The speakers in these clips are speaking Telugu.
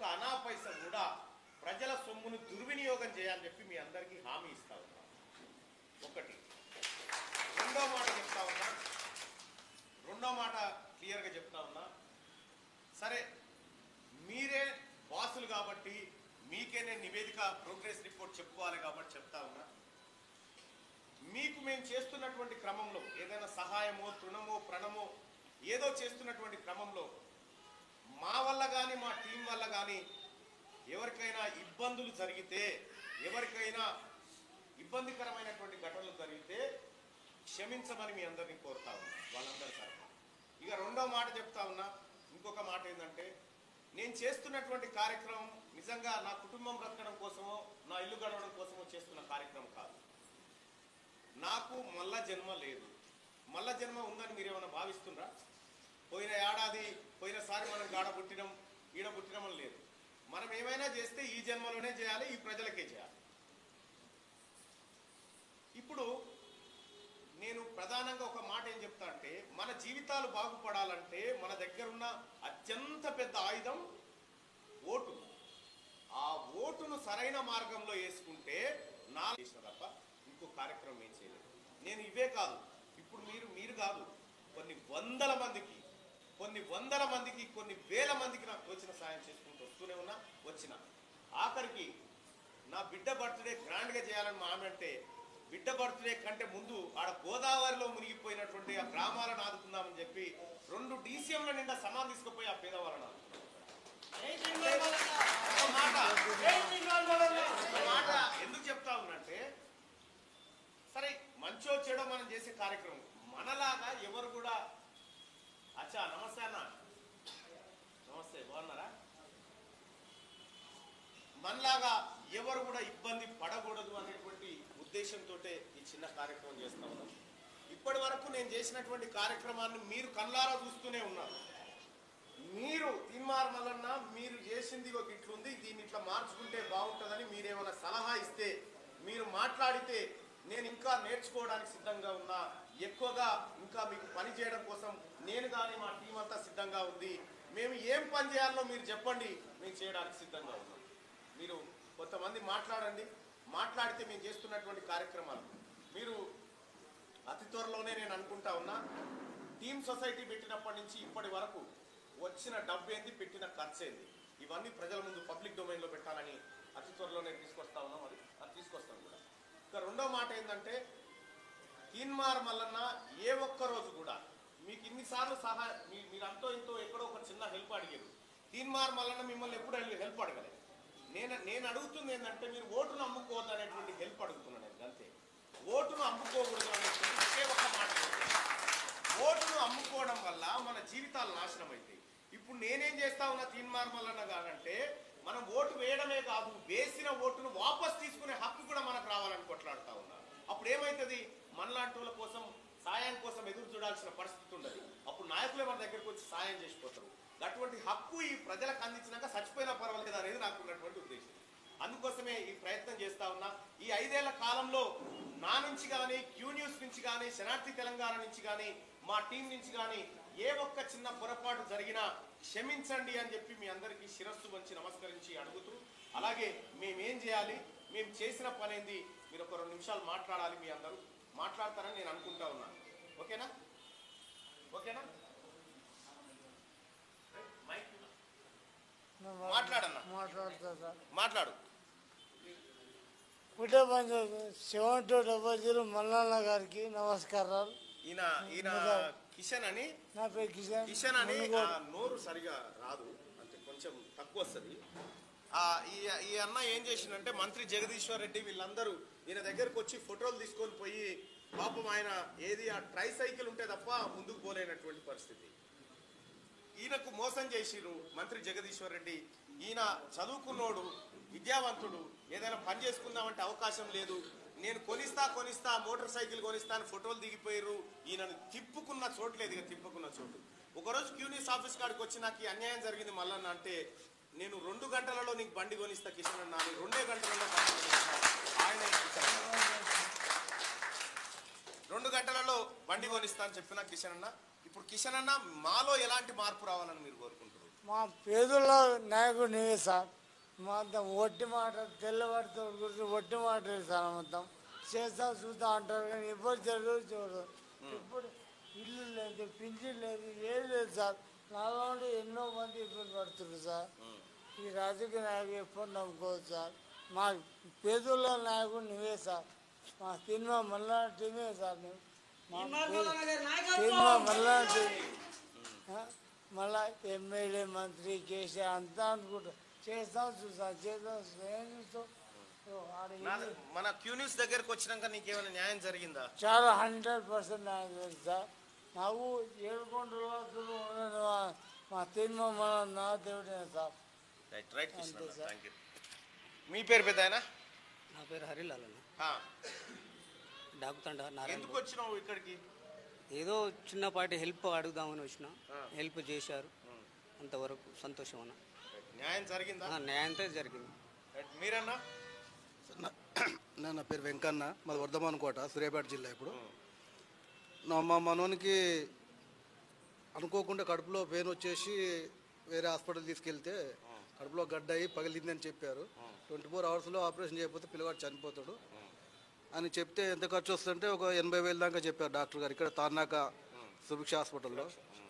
అనా పైస కూడా ప్రజల సొమ్మును దుర్వినియోగం చేయాలని చెప్పి మీ అందరికీ హామీ ఇస్తా ఉన్నా ఒకటి రెండో మాట చెప్తా ఉన్నా రెండో మాట క్లియర్గా చెప్తా ఉన్నా సరే మీరే బాసులు కాబట్టి మీకే నేను నివేదిక ప్రోగ్రెస్ రిపోర్ట్ చెప్పుకోవాలి కాబట్టి చెప్తా ఉన్నా మీకు మేము చేస్తున్నటువంటి క్రమంలో ఏదైనా సహాయమో తృణమో ప్రణమో ఏదో చేస్తున్నటువంటి క్రమంలో మా వల్ల కానీ మా టీం వల్ల కానీ ఎవరికైనా ఇబ్బందులు జరిగితే ఎవరికైనా ఇబ్బందికరమైనటువంటి ఘటనలు జరిగితే క్షమించమని మీ అందరినీ కోరుతా ఉన్నా వాళ్ళందరి తరఫున ఇక రెండో మాట చెప్తా ఉన్నా ఇంకొక మాట ఏంటంటే నేను చేస్తున్నటువంటి కార్యక్రమం నిజంగా నా కుటుంబం బ్రతకడం కోసమో నా ఇల్లు గడవడం కోసమో చేస్తున్న కార్యక్రమం కాదు నాకు మల్ల జన్మ లేదు మల్ల జన్మ ఉందని మీరు ఏమైనా భావిస్తుండ్రా పోయిన ఏడాది పోయినసారి మనం గాడ పుట్టినం ఈడ పుట్టినం అని లేదు మనం ఏమైనా చేస్తే ఈ జన్మలోనే చేయాలి ఈ ప్రజలకే చేయాలి ఇప్పుడు నేను ప్రధానంగా ఒక మాట ఏం చెప్తా అంటే మన జీవితాలు బాగుపడాలంటే మన దగ్గర ఉన్న అత్యంత పెద్ద ఆయుధం ఓటు ఆ ఓటును సరైన మార్గంలో వేసుకుంటే నా చేసిన తప్ప ఇంకో కార్యక్రమం ఏం చేయలేదు నేను ఇవే కాదు ఇప్పుడు మీరు మీరు కాదు కొన్ని వందల మందికి కొన్ని వందల మందికి కొన్ని వేల మందికి నాకు తోచిన సాయం చేసుకుంటూ వస్తూనే ఉన్నా వచ్చిన ఆఖరికి నా బిడ్డ బర్త్డే గ్రాండ్గా చేయాలని మా ఆమె అంటే బిడ్డ బర్త్డే కంటే ముందు ఆడ గోదావరిలో మునిగిపోయినటువంటి ఆ గ్రామాలను ఆదుకుందామని చెప్పి రెండు డీసీఎంల నిండా సమాన్ తీసుకుపోయి ఆ పేదవాళ్ళని ఆదుకున్నాం. ఒక మాట ఒక మాట ఎందుకు చెప్తా ఉన్నంటే సరే మంచో చెడో మనం చేసే కార్యక్రమం మనలాగా ఎవరు కూడా అచ్చా నమస్తే అన్న నమస్తే బాగున్నారా మనలాగా ఎవరు కూడా ఇబ్బంది పడకూడదు అనేటువంటి ఉద్దేశంతో ఈ చిన్న కార్యక్రమం చేస్తా ఉన్నాం ఇప్పటి వరకు నేను చేసినటువంటి కార్యక్రమాన్ని మీరు కళ్ళారా చూస్తూనే ఉన్నారు మీరు తీన్మార్ మల్లన్న మీరు చేసింది ఒక ఇట్లుంది దీన్ని ఇట్లా మార్చుకుంటే బాగుంటుందని మీరేమైనా సలహా ఇస్తే మీరు మాట్లాడితే నేను ఇంకా నేర్చుకోవడానికి సిద్ధంగా ఉన్నా ఎక్కువగా ఇంకా మీకు పని చేయడం కోసం నేను కానీ మా టీం అంతా సిద్ధంగా ఉంది మేము ఏం పని చేయాలో మీరు చెప్పండి మేము చేయడానికి సిద్ధంగా ఉన్నాం మీరు కొంతమంది మాట్లాడండి మాట్లాడితే మేము చేస్తున్నటువంటి కార్యక్రమాలు మీరు అతి త్వరలోనే నేను అనుకుంటా ఉన్నా టీమ్ సొసైటీ పెట్టినప్పటి నుంచి ఇప్పటి వరకు వచ్చిన డబ్బు ఏంది పెట్టిన ఖర్చు ఏంది ఇవన్నీ ప్రజల ముందు పబ్లిక్ డొమైన్లో పెట్టాలని అతి త్వరలో నేను తీసుకొస్తా ఉన్నాం అది అది తీసుకొస్తాను కూడా ఇక రెండో మాట ఏంటంటే తీన్మార్ మల్లన్న ఏ ఒక్క రోజు కూడా మీకు ఇన్నిసార్లు సహాయం మీ మీరు అంతో ఇంతో ఎక్కడో ఒక చిన్న హెల్ప్ అడిగారు తీన్మార్ మల్లన్న మిమ్మల్ని ఎప్పుడు హెల్ప్ అడగలేదు నేను నేను అడుగుతుంది ఏంటంటే మీరు ఓటును అమ్ముకోవద్దు అనేటువంటి హెల్ప్ అడుగుతున్నాను నేను అంతే ఓటును అమ్ముకోకూడదు అనేటువంటి ఒకే ఒక్క మాట ఓటును అమ్ముకోవడం వల్ల మన జీవితాలు నాశనం అవుతాయి ఇప్పుడు నేనేం చేస్తా ఉన్నా తీన్మార్ మల్లన్న కాదంటే మనం ఓటు వేయడమే కాదు వేసిన ఓటును వాపస్ తీసుకునే హక్కు కూడా మనకు రావాలని కొట్లాడుతా ఉన్నా అప్పుడు ఏమవుతుంది మనలాంటి వాళ్ళ కోసం సాయం కోసం ఎదురు చూడాల్సిన పరిస్థితి ఉండదు అప్పుడు నాయకులే మన దగ్గరికి వచ్చి సాయం చేసిపోతారు అటువంటి హక్కు ఈ ప్రజలకు అందించినాక చచ్చిపోయినా పర్వాలేదు అనేది నాకు ఉన్నటువంటి ఉద్దేశం అందుకోసమే ఈ ప్రయత్నం చేస్తా ఉన్నా ఈ ఐదేళ్ల కాలంలో నా నుంచి కానీ క్యూ న్యూస్ నుంచి కానీ శనార్థి తెలంగాణ నుంచి కానీ మా టీం నుంచి కానీ ఏ ఒక్క చిన్న పొరపాటు జరిగినా క్షమించండి అని చెప్పి మీ అందరికీ శిరస్సు వంచి నమస్కరించి అడుగుతూ అలాగే మేమేం చేయాలి మేము చేసిన పని ఏంది మీరు ఒక రెండు నిమిషాలు మాట్లాడాలి మీ అందరూ మాట్లాడతారని నేను అనుకుంటా ఉన్నాను ఓకేనా ఓకేనా మైక్ మాట్లాడన్నా మాట్లాడతా సార్ మాట్లాడు పుట్టే panchayat seven two double zero Mallanna గారికి నమస్కారాలు ఈయన ఈయన కిషన్ అని నా పేరు కిషన్ కిషన్ అని ఆ, మునుగోడు. నోరు సరిగా రాదు అంటే కొంచెం తక్కువ వస్తుంది ఆ, ఈ ఈ అన్న ఏం చేసిండంటే మంత్రి జగదీశ్వర్ రెడ్డి వీళ్ళందరూ ఈయన దగ్గరకు వచ్చి ఫోటోలు తీసుకొని పోయి పాపం ఆయన ఏది ఆ ట్రై సైకిల్ ఉంటే తప్ప ముందుకు పోలేనటువంటి పరిస్థితి ఈయనకు మోసం చేసిరు మంత్రి జగదీశ్వర్ రెడ్డి ఈయన చదువుకున్నోడు విద్యావంతుడు ఏదైనా పని చేసుకుందామంటే అవకాశం లేదు నేను కొనిస్తా కొనిస్తా మోటార్ సైకిల్ కొనిస్తా అని ఫోటోలు దిగిపోయారు ఈయనను తిప్పుకున్న చోటు లేదు ఇక తిప్పుకున్న చోటు ఒకరోజు క్యూనిస్ ఆఫీస్ కాడికి వచ్చి నాకు ఈ అన్యాయం జరిగింది మల్లన్న అంటే నేను రెండు గంటలలో నీకు బండి కొనిస్తా కిషన్ అన్న అని రెండే గంటలలో బండి కొనిస్తా ఆయన కిషన్ అన్న. రెండు గంటలలో బండి కొనిస్తా అని చెప్పిన కిషన్ అన్న ఇప్పుడు కిషన్ అన్న మాలో ఎలాంటి మార్పు రావాలని మీరు కోరుకుంటారు మా పేదల నాయకుడు నీవే సార్ మొత్తం ఒట్టి మాట తెల్లవారితో గురించి ఒట్టి మాట సార్ మొత్తం చేస్తా చూస్తా అంటారు కానీ ఎవ్వరు జరగదు చూడదు ఇప్పుడు ఇల్లు లేదు పింఛన్ లేదు ఏది లేదు సార్ నాలో ఉండి ఎన్నో మంది ఇబ్బంది పడుతున్నారు సార్ ఈ రాజకీయ నాయకుడు ఎప్పుడు నమ్ముకోవచ్చు సార్ మా పేదల నాయకుడు నువ్వే సార్ మా సినిమా మళ్ళా టీమే సార్ నువ్వు మా పే- సినిమా మళ్ళా టీమే ఆ? మళ్ళా ఎమ్మెల్యే మంత్రి కేసీఆర్ అంతా అనుకుంటా చేస్తాం చూస్తాం చేద్దాం ఏం చూస్తాం ఓ, ఆడ నా- ఇల్లు మన క్యూ న్యూస్ దగ్గరకు వచ్చినాక నీకేమైనా న్యాయం జరిగిందా చాలా హండ్రెడ్ పర్సెంట్ నాకు తెలుసు సార్ నాకు ఏడుకొండ రోజులు ఉన్నది మా- మా తిరుమ మన నా దేవుడే సార్ రైట్ రైట్ కృష్ణ అంతే సార్. థ్యాంక్ యూ మీ పేరు పెద్ద ఆయన నా పేరు హరిలాల్ అన్న ఎందుకు డాకుతండ నారాయణ వచ్చినావు ఇక్కడికి ఏదో చిన్నపాటి హెల్ప్ అడుగుదామని వచ్చిన ఆ. హెల్ప్ చేశారు అంతవరకు సంతోషం అన్న న్యాయం జరిగిందా ఆ, న్యాయంతో జరిగింది రైట్. మీరన్నా నా నా- నా పేరు వెంకన్న మాది వర్ధమాన్ కోట సూర్యాపేట జిల్లా ఇప్పుడు నా మా మనోనికి అనుకోకుండా కడుపులో పెయిన్ వచ్చేసి వేరే హాస్పిటల్ తీసుకెళ్తే కడుపులో గడ్డ అయ్యి పగిలిందని చెప్పారు ట్వంటీ ఫోర్ అవర్స్లో ఆపరేషన్ చేయకపోతే పిల్లవాడు చనిపోతాడు అని చెప్తే ఎంత ఖర్చు వస్తుందంటే ఒక ఎనభై వేలు దాకా చెప్పారు డాక్టర్ గారు ఇక్కడ తార్నాక సుభిక్ష హాస్పిటల్లో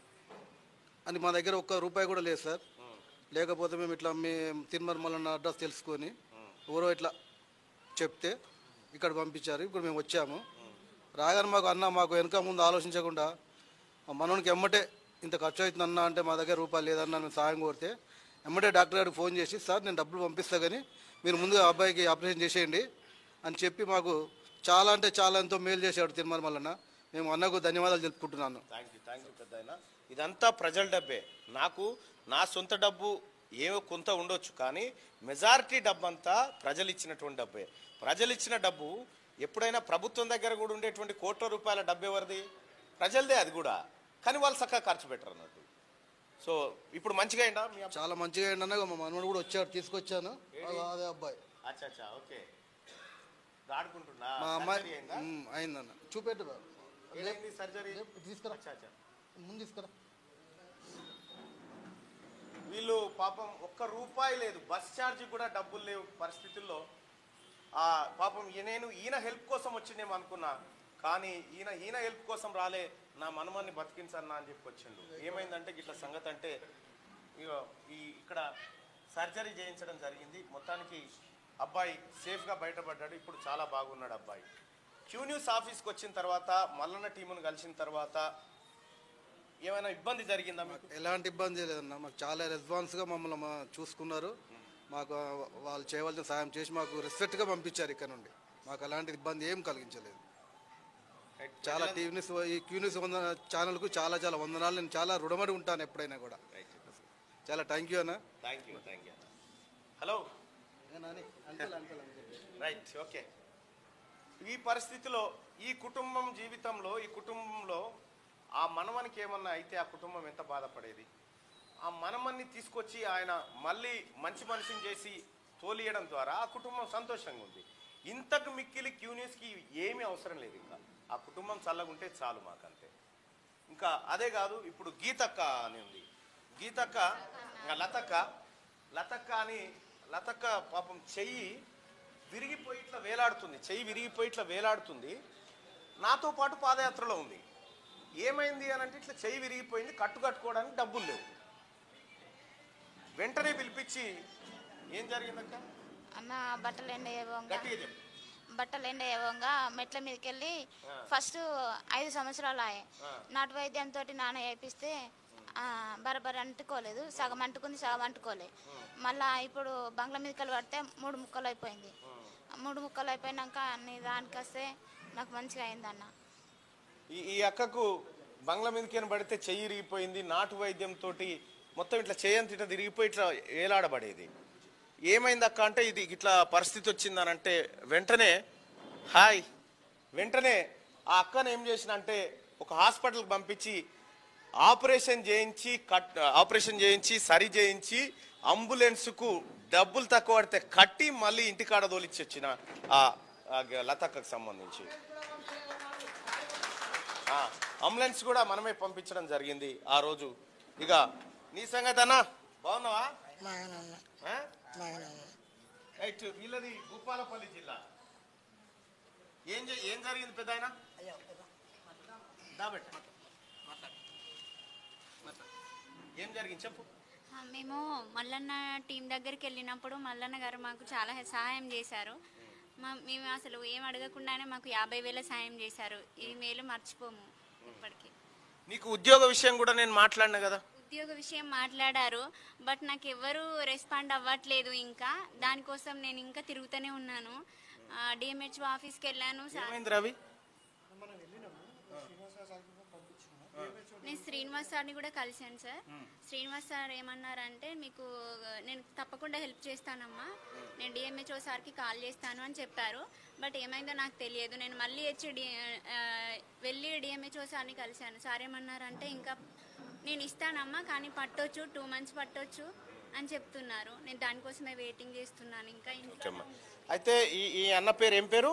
అని మా దగ్గర ఒక్క రూపాయి కూడా లేదు సార్ లేకపోతే మేము ఇట్లా మీ తిరుమల మల్లన్న అడ్రస్ తెలుసుకొని ఎవరో ఇట్లా చెప్తే ఇక్కడ పంపించారు ఇప్పుడు మేము వచ్చాము రాగానే మాకు అన్న మాకు వెనక ముందు ఆలోచించకుండా మా మనోనికి ఎమ్మటే ఇంత ఖర్చు అవుతుంది అన్న అంటే మా దగ్గర రూపాయలు లేదన్న మేము సాయం కోరితే ఎమ్మటే డాక్టర్ గారికి ఫోన్ చేసి సార్ నేను డబ్బులు పంపిస్తా కానీ మీరు ముందుగా అబ్బాయికి ఆపరేషన్ చేసేయండి అని చెప్పి మాకు చాలా అంటే చాలా ఎంతో మేలు చేశాడు తిరుమల మల్లన్న మేము అన్నకు ధన్యవాదాలు తెలుపుకుంటున్నాను థ్యాంక్ యూ థ్యాంక్ యూ పెద్ద ఆయన ఇదంతా ప్రజల డబ్బే నాకు నా సొంత డబ్బు ఏమో కొంత ఉండొచ్చు కానీ మెజారిటీ డబ్బు అంతా ప్రజలు ఇచ్చినటువంటి డబ్బే ప్రజలు ఇచ్చిన డబ్బు ఎప్పుడైనా ప్రభుత్వం దగ్గర కూడా ఉండేటువంటి కోట్ల రూపాయల డబ్బు ఎవరిది ప్రజలదే అది కూడా కానీ వాళ్ళు చక్కగా ఖర్చు పెట్టరు అన్నట్టు సో ఇప్పుడు మంచిగా అయిందా మీ అబ్బాయి? చాలా మంచిగా ఏంటన్నా మా మనోడు కూడా వచ్చాడు తీసుకొచ్చాను అదో అదే అబ్బాయి అచ్చా అచ్చా ఓకే ఆడుకుంటున్నా మా అమ్మాయి Surgery అయిందా? ఉమ్, అయిందన్న చూపెట్టు బాబు. ఏమైంది సర్జరీ రేపు తీసుకురా అచ్చా అచ్చా ముందు తీసుకురా వీళ్ళు పాపం ఒక్క రూపాయి లేదు బస్ ఛార్జ్ కూడా డబ్బులు లేవు పరిస్థితుల్లో ఆ పాపం ఈ- నేను ఈయన హెల్ప్ కోసం వచ్చిందేమో అనుకున్నా కానీ ఈయన ఈయన హెల్ప్ కోసం రాలే నా మనమన్ని బతికించన్నా అని చెప్పి వచ్చిండు ఏమైందంటే ఇట్లా సంగతి అంటే ఇగో ఈ ఇక్కడ సర్జరీ చేయించడం జరిగింది మొత్తానికి అబ్బాయి సేఫ్గా బయటపడ్డాడు ఇప్పుడు చాలా బాగున్నాడు అబ్బాయి క్యూ న్యూస్ ఆఫీస్కి వచ్చిన తర్వాత మల్లన్న టీమును కలిసిన తర్వాత ఏమైనా ఇబ్బంది జరిగిందా మీకు ఎలాంటి ఇబ్బంది లేదన్న మాకు చాలా రెస్పాన్స్గా మమ్మల్ని మా- చూసుకున్నారు మాకు ఆ వాళ్ళు చేయవలసిన సాయం చేసి మాకు రెస్పెక్ట్గా పంపించారు ఇక్కడ నుండి మాకు అలాంటి ఇబ్బంది ఏం కలిగించలేదు చాలా టీవీ న్యూస్ ఈ క్యూ న్యూస్ వంద ఛానల్కు చాలా చాలా వందనాలు నేను చాలా రుణపడి ఉంటాను ఎప్పుడైనా కూడా చాలా థ్యాంక్ యూ అన్న thank you thank you hello right okay ఈ పరిస్థితిలో ఈ కుటుంబం జీవితంలో ఈ కుటుంబంలో ఆ మనవనికి ఏమన్నా అయితే ఆ కుటుంబం ఎంత బాధపడేది ఆ మనమన్ని తీసుకొచ్చి ఆయన మళ్ళీ మంచి మనిషిని చేసి తోలియడం ద్వారా ఆ కుటుంబం సంతోషంగా ఉంది ఇంతకు మిక్కిలి క్యూ న్యూస్కి ఏమీ అవసరం లేదు ఇంకా ఆ కుటుంబం చల్లగుంటే చాలు మాకంతే ఇంకా అదే కాదు ఇప్పుడు గీతక్క అని ఉంది గీతక్క ఇంకా లతక్క లతక్క అని లతక్క పాపం చెయ్యి విరిగిపోయి ఇట్లా వేలాడుతుంది చెయ్యి విరిగిపోయి ఇట్లా వేలాడుతుంది నాతో పాటు పాదయాత్రలో ఉంది ఏమైంది అని అంటే ఇట్లా చెయ్యి విరిగిపోయింది కట్టు కట్టుకోవడానికి డబ్బులు లేవు వెంటనే పిలిపించి ఏం జరిగిందక్క అన్న బట్టలు ఎండేయవంగా గట్టిగా చెప్పు బట్టలు ఎండేయవంగా మెట్ల మీదకి వెళ్ళి ఫస్ట్ ఐదు సంవత్సరాలు ఆయే ఆ. నాటు వైద్యంతో నాన్న వేయిస్తే బరబర అంటుకోలేదు సగం అంటుకుంది సగం అంటుకోలే మళ్ళా ఇప్పుడు బంగ్లా మీదకి వెళ్ళి పడితే మూడు ముక్కలు అయిపోయింది మూడు ముక్కలు అయిపోయినాక నీ దానికి వస్తే నాకు మంచిగా అయిందన్న ఈ ఈ అక్కకు బంగ్లా మీదకి పడితే చెయ్యి ఇరిగిపోయింది నాటు వైద్యంతో మొత్తం ఇట్లా చేయంత ఇట్లా తిరిగిపోయి ఇట్లా ఏలాడబడేది ఏమైంది అక్క అంటే ఇది ఇట్లా పరిస్థితి వచ్చిందని అంటే వెంటనే హాయ్ వెంటనే ఆ అక్కను ఏం చేసిన అంటే ఒక హాస్పిటల్కి పంపించి ఆపరేషన్ చేయించి కట్ ఆపరేషన్ చేయించి సరి చేయించి అంబులెన్స్కు డబ్బులు తక్కువ పడితే కట్టి మళ్ళీ ఇంటికాడ తోలిచ్చి వచ్చిన ఆ ఆ లతక్కకు సంబంధించి ఆ, అంబులెన్స్ కూడా మనమే పంపించడం జరిగింది ఆ రోజు ఇక నీ సంగతి అన్నా బాగున్నావా బాగానే ఉన్నా ఆ? బాగానే ఉన్నా రైట్ వీళ్ళది భూపాలపల్లి జిల్లా ఏం జే- ఏం జరిగింది పెద్ద ఆయన దాబెట్ట ఏం జరిగింది చెప్పు ఆ, మేము మల్లన్న టీం దగ్గరికి వెళ్ళినప్పుడు మల్లన్న గారు మాకు చాలా సహాయం చేశారు మా మేము అసలు ఏం అడగకుండానే మాకు యాభై వేల సాయం చేశారు ఈ మేలు మర్చిపోము ఇప్పటికీ నీకు ఉద్యోగ విషయం కూడా నేను మాట్లాడినా కదా ఉద్యోగ విషయం మాట్లాడారు బట్ నాకు ఎవరు రెస్పాండ్ అవ్వట్లేదు ఇంకా దానికోసం నేను ఇంకా తిరుగుతూనే ఉన్నాను డిఎంహెచ్ఓ ఆఫీస్కి వెళ్ళాను సార్ ఏమైంది రవి నేను శ్రీనివాస్ సార్ని కూడా కలిశాను సార్ శ్రీనివాస్ సార్ ఏమన్నారంటే మీకు నేను తప్పకుండా హెల్ప్ చేస్తానమ్మా నేను డిఎంహెచ్ఓ సార్కి కాల్ చేస్తాను అని చెప్పారు బట్ ఏమైందో నాకు తెలియదు నేను మళ్ళీ వచ్చి డి ఆ, వెళ్ళి డిఎంహెచ్ఓ సార్ని కలిశాను సార్ ఏమన్నారంటే ఇంకా నేను ఇస్తానమ్మా కానీ పట్టొచ్చు టూ మంత్స్ పట్టొచ్చు అని చెప్తున్నారు నేను దానికోసమే వెయిటింగ్ చేస్తున్నాను ఇంకా ఇంట్లో ఓకేమ్మా. అయితే ఈ ఈ అన్న పేరు ఏం పేరు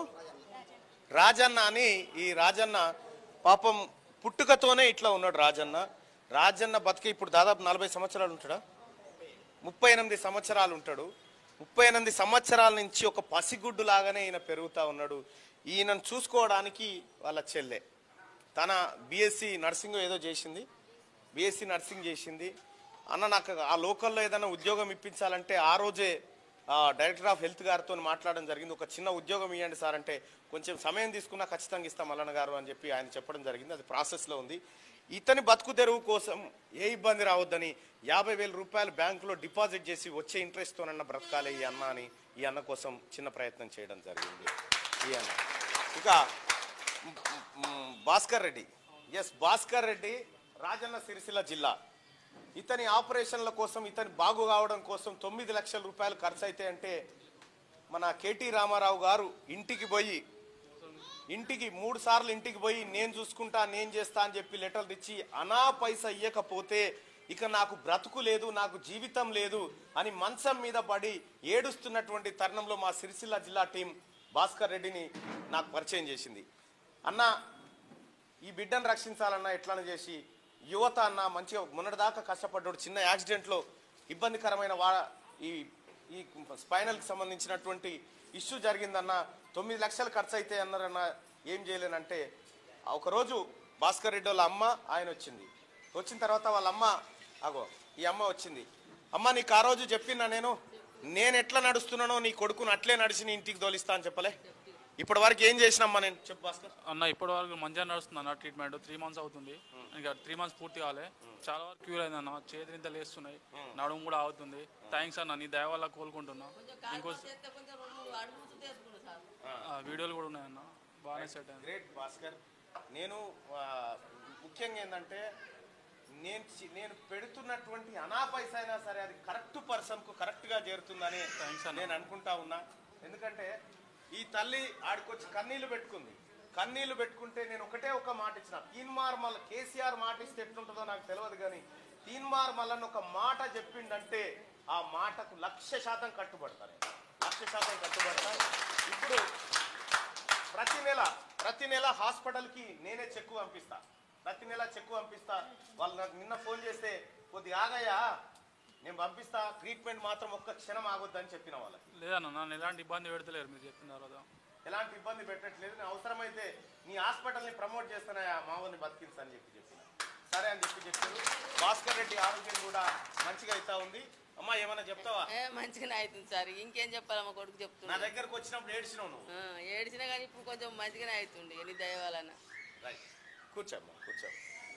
రాజన్న అని ఈ రాజన్న పాపం పుట్టుకతోనే ఇట్లా ఉన్నాడు రాజన్న రాజన్న బతికి ఇప్పుడు దాదాపు నలభై సంవత్సరాలు ఉంటాడా ముప్పై ఎనిమిది సంవత్సరాలు ఉంటాడు ముప్పై ఎనిమిది సంవత్సరాల నుంచి ఒక పసిగుడ్డు లాగానే ఈయన పెరుగుతా ఉన్నాడు ఈయనను చూసుకోవడానికి వాళ్ళ చెల్లె తన బీఎస్సీ నర్సింగ్ ఏదో చేసింది బీఎస్సీ నర్సింగ్ చేసింది అన్న నాకు ఆ లోకల్లో ఏదైనా ఉద్యోగం ఇప్పించాలంటే ఆ రోజే ఆ, డైరెక్టర్ ఆఫ్ హెల్త్ గారితో మాట్లాడడం జరిగింది ఒక చిన్న ఉద్యోగం ఇవ్వండి సార్ అంటే కొంచెం సమయం తీసుకున్నా ఖచ్చితంగా ఇస్తాం మల్లన్న గారు అని చెప్పి ఆయన చెప్పడం జరిగింది అది ప్రాసెస్లో ఉంది ఇతని బతుకు తెరువు కోసం ఏ ఇబ్బంది రావద్దని యాభై వేల రూపాయలు బ్యాంకులో డిపాజిట్ చేసి వచ్చే ఇంట్రెస్ట్తోనన్నా బ్రతకాలి ఈ అన్న అని ఈ అన్న కోసం చిన్న ప్రయత్నం చేయడం జరిగింది ఈ అన్న ఇక మ్, మ్, భాస్కర్ రెడ్డి ఎస్ భాస్కర్ రెడ్డి రాజన్న సిరిసిల్ల జిల్లా ఇతని ఆపరేషన్ల కోసం ఇతని బాగు కావడం కోసం తొమ్మిది లక్షల రూపాయలు ఖర్చు అయితే అంటే మన కేటీ రామారావు గారు ఇంటికి పోయి ఇంటికి మూడు సార్లు ఇంటికి పోయి నేను చూసుకుంటా నేను చేస్తా అని చెప్పి లెటర్లు ఇచ్చి అనా పైసా ఇయ్యకపోతే ఇక నాకు బ్రతుకు లేదు నాకు జీవితం లేదు అని మంచం మీద పడి ఏడుస్తున్నటువంటి తరుణంలో మా సిరిసిల్ల జిల్లా టీం భాస్కర్ రెడ్డిని నాకు పరిచయం చేసింది అన్న ఈ బిడ్డను రక్షించాలన్నా ఎట్లా చేసి యువత అన్న మంచిగా మొన్నటిదాకా కష్టపడ్డాడు చిన్న యాక్సిడెంట్లో ఇబ్బందికరమైన వా ఈ ఈ స్పైనల్కి సంబంధించినటువంటి ఇష్యూ జరిగిందన్న తొమ్మిది లక్షలు ఖర్చు అయితే అన్నారన్న ఏం చేయలేనంటే ఒకరోజు భాస్కర్ రెడ్డి వాళ్ళ అమ్మ ఆయన వచ్చింది వచ్చిన తర్వాత వాళ్ళ అమ్మ అగో ఈ అమ్మ వచ్చింది అమ్మ నీకు ఆ రోజు చెప్పినా నేను నేను ఎట్లా నడుస్తున్నానో నీ కొడుకును అట్లే నడిచి నీ ఇంటికి తోలిస్తా అని చెప్పలే ఇప్పటి వరకు ఏం చేసినమ్మా నేను చెప్పు భాస్కర్ అన్న ఇప్పటి వరకు మంచిగా నడుస్తుంది అన్న ట్రీట్మెంట్ త్రీ మంత్స్ అవుతుంది ఇంకా త్రీ మంత్స్ పూర్తి కాలే చాలా వరకు క్యూర్ అయింది అన్న చేతులు ఇంత లేస్తున్నాయి నడుము కూడా అవుతుంది థ్యాంక్స్ అన్న నీ దయ వల్ల కోలుకుంటున్నా ఇంకో ఆ, వీడియోలు కూడా ఉన్నాయన్న బాగానే సెట్ అయింది గ్రేట్ భాస్కర్ నేను ఆ, ముఖ్యంగా ఏంటంటే నేను చి- నేను పెడుతున్నటువంటి అనా పైసా అయినా సరే అది కరెక్ట్ పర్సన్కు కరెక్ట్గా చేరుతుందని Thanks అన్న. నేను అనుకుంటా ఉన్నా ఎందుకంటే ఈ తల్లి ఆడికొచ్చి కన్నీళ్లు పెట్టుకుంది కన్నీళ్లు పెట్టుకుంటే నేను ఒకటే ఒక మాట ఇచ్చిన తీన్మార్ మల్ల కేసీఆర్ మాట ఇస్తే ఎట్లుంటుందో నాకు తెలియదు కానీ తీన్మార్ మల్లన్న ఒక మాట చెప్పిండంటే ఆ మాటకు లక్ష శాతం కట్టుబడతాను లక్ష శాతం కట్టుబడతాను ఇప్పుడు ప్రతి నెల ప్రతి నెల హాస్పిటల్కి నేనే చెక్కు పంపిస్తా ప్రతి నెల చెక్కు పంపిస్తా వాళ్ళు నాకు నిన్న ఫోన్ చేస్తే కొద్ది ఆగయ్యా నేను పంపిస్తా ట్రీట్మెంట్ మాత్రం ఒక్క క్షణం ఆగొద్దని చెప్పిన వాళ్ళకి లేదన్న నన్ను ఎలాంటి ఇబ్బంది పెడతలేరు మీరు చెప్పిన తర్వాత ఎలాంటి ఇబ్బంది పెట్టట్లేదు నేను అవసరమైతే నీ హాస్పిటల్ని ప్రమోట్ చేస్తానయా మావోని బతికించని చెప్పి చెప్పిన సరే అని చెప్పి చెప్పారు భాస్కర్ రెడ్డి ఆరోగ్యం కూడా మంచిగా అవుతా ఉంది అమ్మా ఏమైనా చెప్తావా ఏ మంచిగానే అవుతుంది సార్ ఇంకేం చెప్పాలి మా కొడుకు నా చెప్తున్నా దగ్గరకు వచ్చినప్పుడు ఏడ్చినావు నువ్వు ఆ, ఏడిచినా కానీ ఇప్పుడు కొంచెం మంచిగానే అవుతుంది నీ దయ వలన రైట్ కూర్చోమ్మా కూర్చో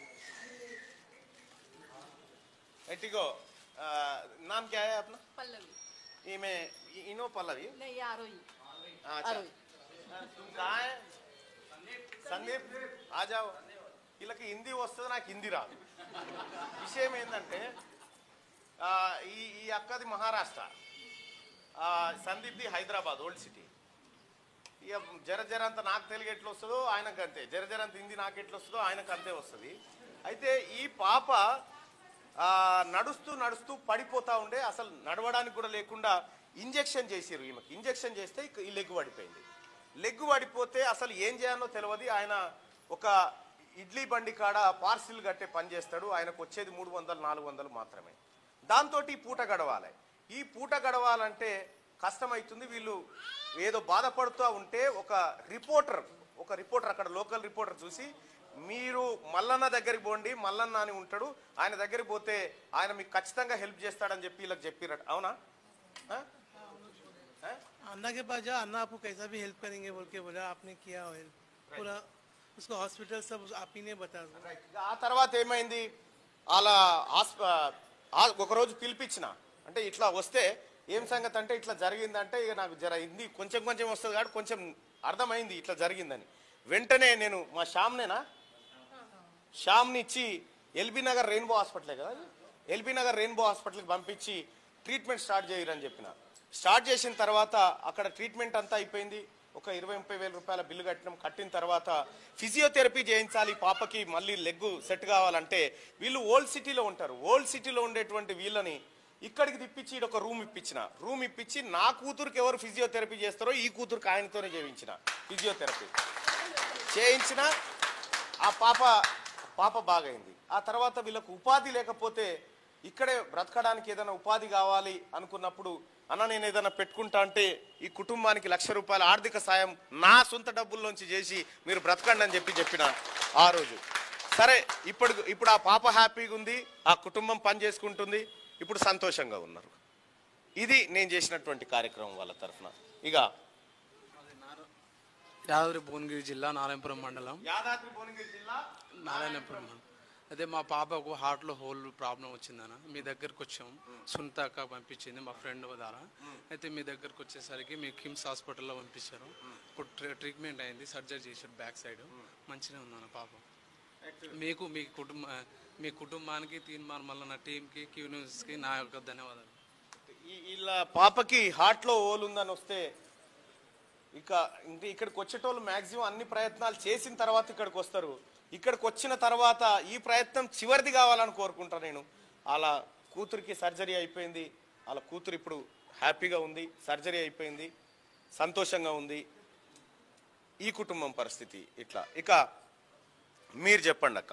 ఎట్టిగో ఆ, नाम क्या है अपना పల్లవి ये मैं इनो पल्लवी ఆరోయి हाँ, अच्छा हाँ, तुम कहाँ है సందీప్ ఆ జావ్ వీళ్ళకి హిందీ వస్తుంది నాకు హిందీ రాదు విషయం ఏంటంటే ఆ, ఈ ఈ అక్కది మహారాష్ట్ర ఆ, సందీప్ది హైదరాబాద్ ఓల్డ్ సిటీ ఇక జర జర అంత నాకు తెలుగు ఎట్లా వస్తుందో ఆయనకు అంతే జర జర అంత హిందీ నాకు ఎట్లా వస్తుందో ఆయనకు అంతే వస్తుంది అయితే ఈ పాప ఆ, నడుస్తూ నడుస్తూ పడిపోతా ఉండే అసలు నడవడానికి కూడా లేకుండా ఇంజెక్షన్ చేసిరు ఈమెకి ఇంజెక్షన్ చేస్తే ఇక ఈ లెగ్ పడిపోయింది లెగ్ పడిపోతే అసలు ఏం చేయాలో తెలియదు ఆయన ఒక ఇడ్లీ బండి కాడ పార్సిల్ కట్టే పని చేస్తాడు ఆయనకు వచ్చేది మూడు వందలు నాలుగు వందలు మాత్రమే దాంతో ఈ పూట గడవాలి ఈ పూట గడవాలంటే కష్టమవుతుంది వీళ్ళు ఏదో బాధపడుతూ ఉంటే ఒక రిపోర్టర్ ఒక రిపోర్టర్ అక్కడ లోకల్ రిపోర్టర్ చూసి మీరు మల్లన్న దగ్గరికి పోండి మల్లన్న అని ఉంటాడు ఆయన దగ్గరికి పోతే ఆయన మీకు ఖచ్చితంగా హెల్ప్ చేస్తాడని చెప్పి వీళ్ళకి చెప్పిరట అవునా ఆ? ఆ? अन्ना के पास जाओ अन्ना आपको कैसा भी हेल्प करेंगे बोल के बोला आपने किया हेल्प पूरा उसको हॉस्पिटल सब आप ही ने बताया ఆ తర్వాత ఏమైంది అలా హాస్ప ఆ- ఒకరోజు పిలిపించిన అంటే ఇట్లా వస్తే ఏం సంగతి అంటే ఇట్లా జరిగిందంటే ఇక నాకు జర హిందీ కొంచెం కొంచెం వస్తుంది కాబట్టి కొంచెం అర్థమైంది ఇట్లా జరిగిందని వెంటనే నేను మా శ్యామ్నేనా శ్యామ్ని ఇచ్చి ఎల్బీ నగర్ రెయిన్బో హాస్పిటలే కదా ఎల్బీ నగర్ రెయిన్బో హాస్పిటల్కి పంపించి ట్రీట్మెంట్ స్టార్ట్ చేయరని చెప్పిన స్టార్ట్ చేసిన తర్వాత అక్కడ ట్రీట్మెంట్ అంతా అయిపోయింది ఒక ఇరవై ముప్పై వేల రూపాయల బిల్లు కట్టినాం కట్టిన తర్వాత ఫిజియోథెరపీ చేయించాలి పాపకి మళ్ళీ లెగ్ సెట్ కావాలంటే వీళ్ళు ఓల్డ్ సిటీలో ఉంటారు ఓల్డ్ సిటీలో ఉండేటువంటి వీళ్ళని ఇక్కడికి తిప్పించి ఈడ ఒక రూమ్ ఇప్పించిన రూమ్ ఇప్పించి నా కూతురుకి ఎవరు ఫిజియోథెరపీ చేస్తారో ఈ కూతురుకి ఆయనతోనే చేయించిన ఫిజియోథెరపీ చేయించిన ఆ పాప పాప బాగైంది ఆ తర్వాత వీళ్ళకు ఉపాధి లేకపోతే ఇక్కడే బ్రతకడానికి ఏదైనా ఉపాధి కావాలి అనుకున్నప్పుడు అన్న నేను ఏదైనా పెట్టుకుంటా అంటే ఈ కుటుంబానికి లక్ష రూపాయల ఆర్థిక సాయం నా సొంత డబ్బుల్లోంచి చేసి మీరు బ్రతకండి అని చెప్పి చెప్పిన ఆ రోజు సరే ఇప్పుడు ఇప్పుడు ఆ పాప హ్యాపీగా ఉంది ఆ కుటుంబం పని చేసుకుంటుంది ఇప్పుడు సంతోషంగా ఉన్నారు ఇది నేను చేసినటువంటి కార్యక్రమం వాళ్ళ తరఫున ఇక యాదాద్రి భువనగిరి జిల్లా నారాయణపురం మండలం యాదాద్రి భువనగిరి జిల్లా నారాయణపురం మండలం అదే మా పాపకు హార్ట్లో హోల్ ప్రాబ్లం వచ్చిందన్న మీ దగ్గరకు వచ్చాం సునీత అక్క పంపించింది మా ఫ్రెండ్ ద్వారా అయితే మీ దగ్గరకు వచ్చేసరికి మీ కిమ్స్ హాస్పిటల్లో పంపించారు ఇప్పుడు ట్రీ- ట్రీట్మెంట్ అయింది సర్జరీ చేశారు బ్యాక్ సైడ్ మంచిగా ఉందన్న పాప మీకు మీ కుటుంబ మీ కుటుంబానికి తీర్మానం మళ్ళీ నా టీంకి క్యూ న్యూస్కి నా యొక్క ధన్యవాదాలు ఈ- ఇలా పాపకి హార్ట్ లో హోల్ ఉందని వస్తే ఇక ఇంక ఇక్కడికి వచ్చేటోళ్ళు మాక్సిమం అన్ని ప్రయత్నాలు చేసిన తర్వాత ఇక్కడికి వస్తారు ఇక్కడికి వచ్చిన తర్వాత ఈ ప్రయత్నం చివరిది కావాలని కోరుకుంటా నేను అలా కూతురికి సర్జరీ అయిపోయింది వాళ్ళ కూతురు ఇప్పుడు హ్యాపీగా ఉంది సర్జరీ అయిపోయింది సంతోషంగా ఉంది ఈ కుటుంబం పరిస్థితి ఇట్లా ఇక మీరు చెప్పండి అక్క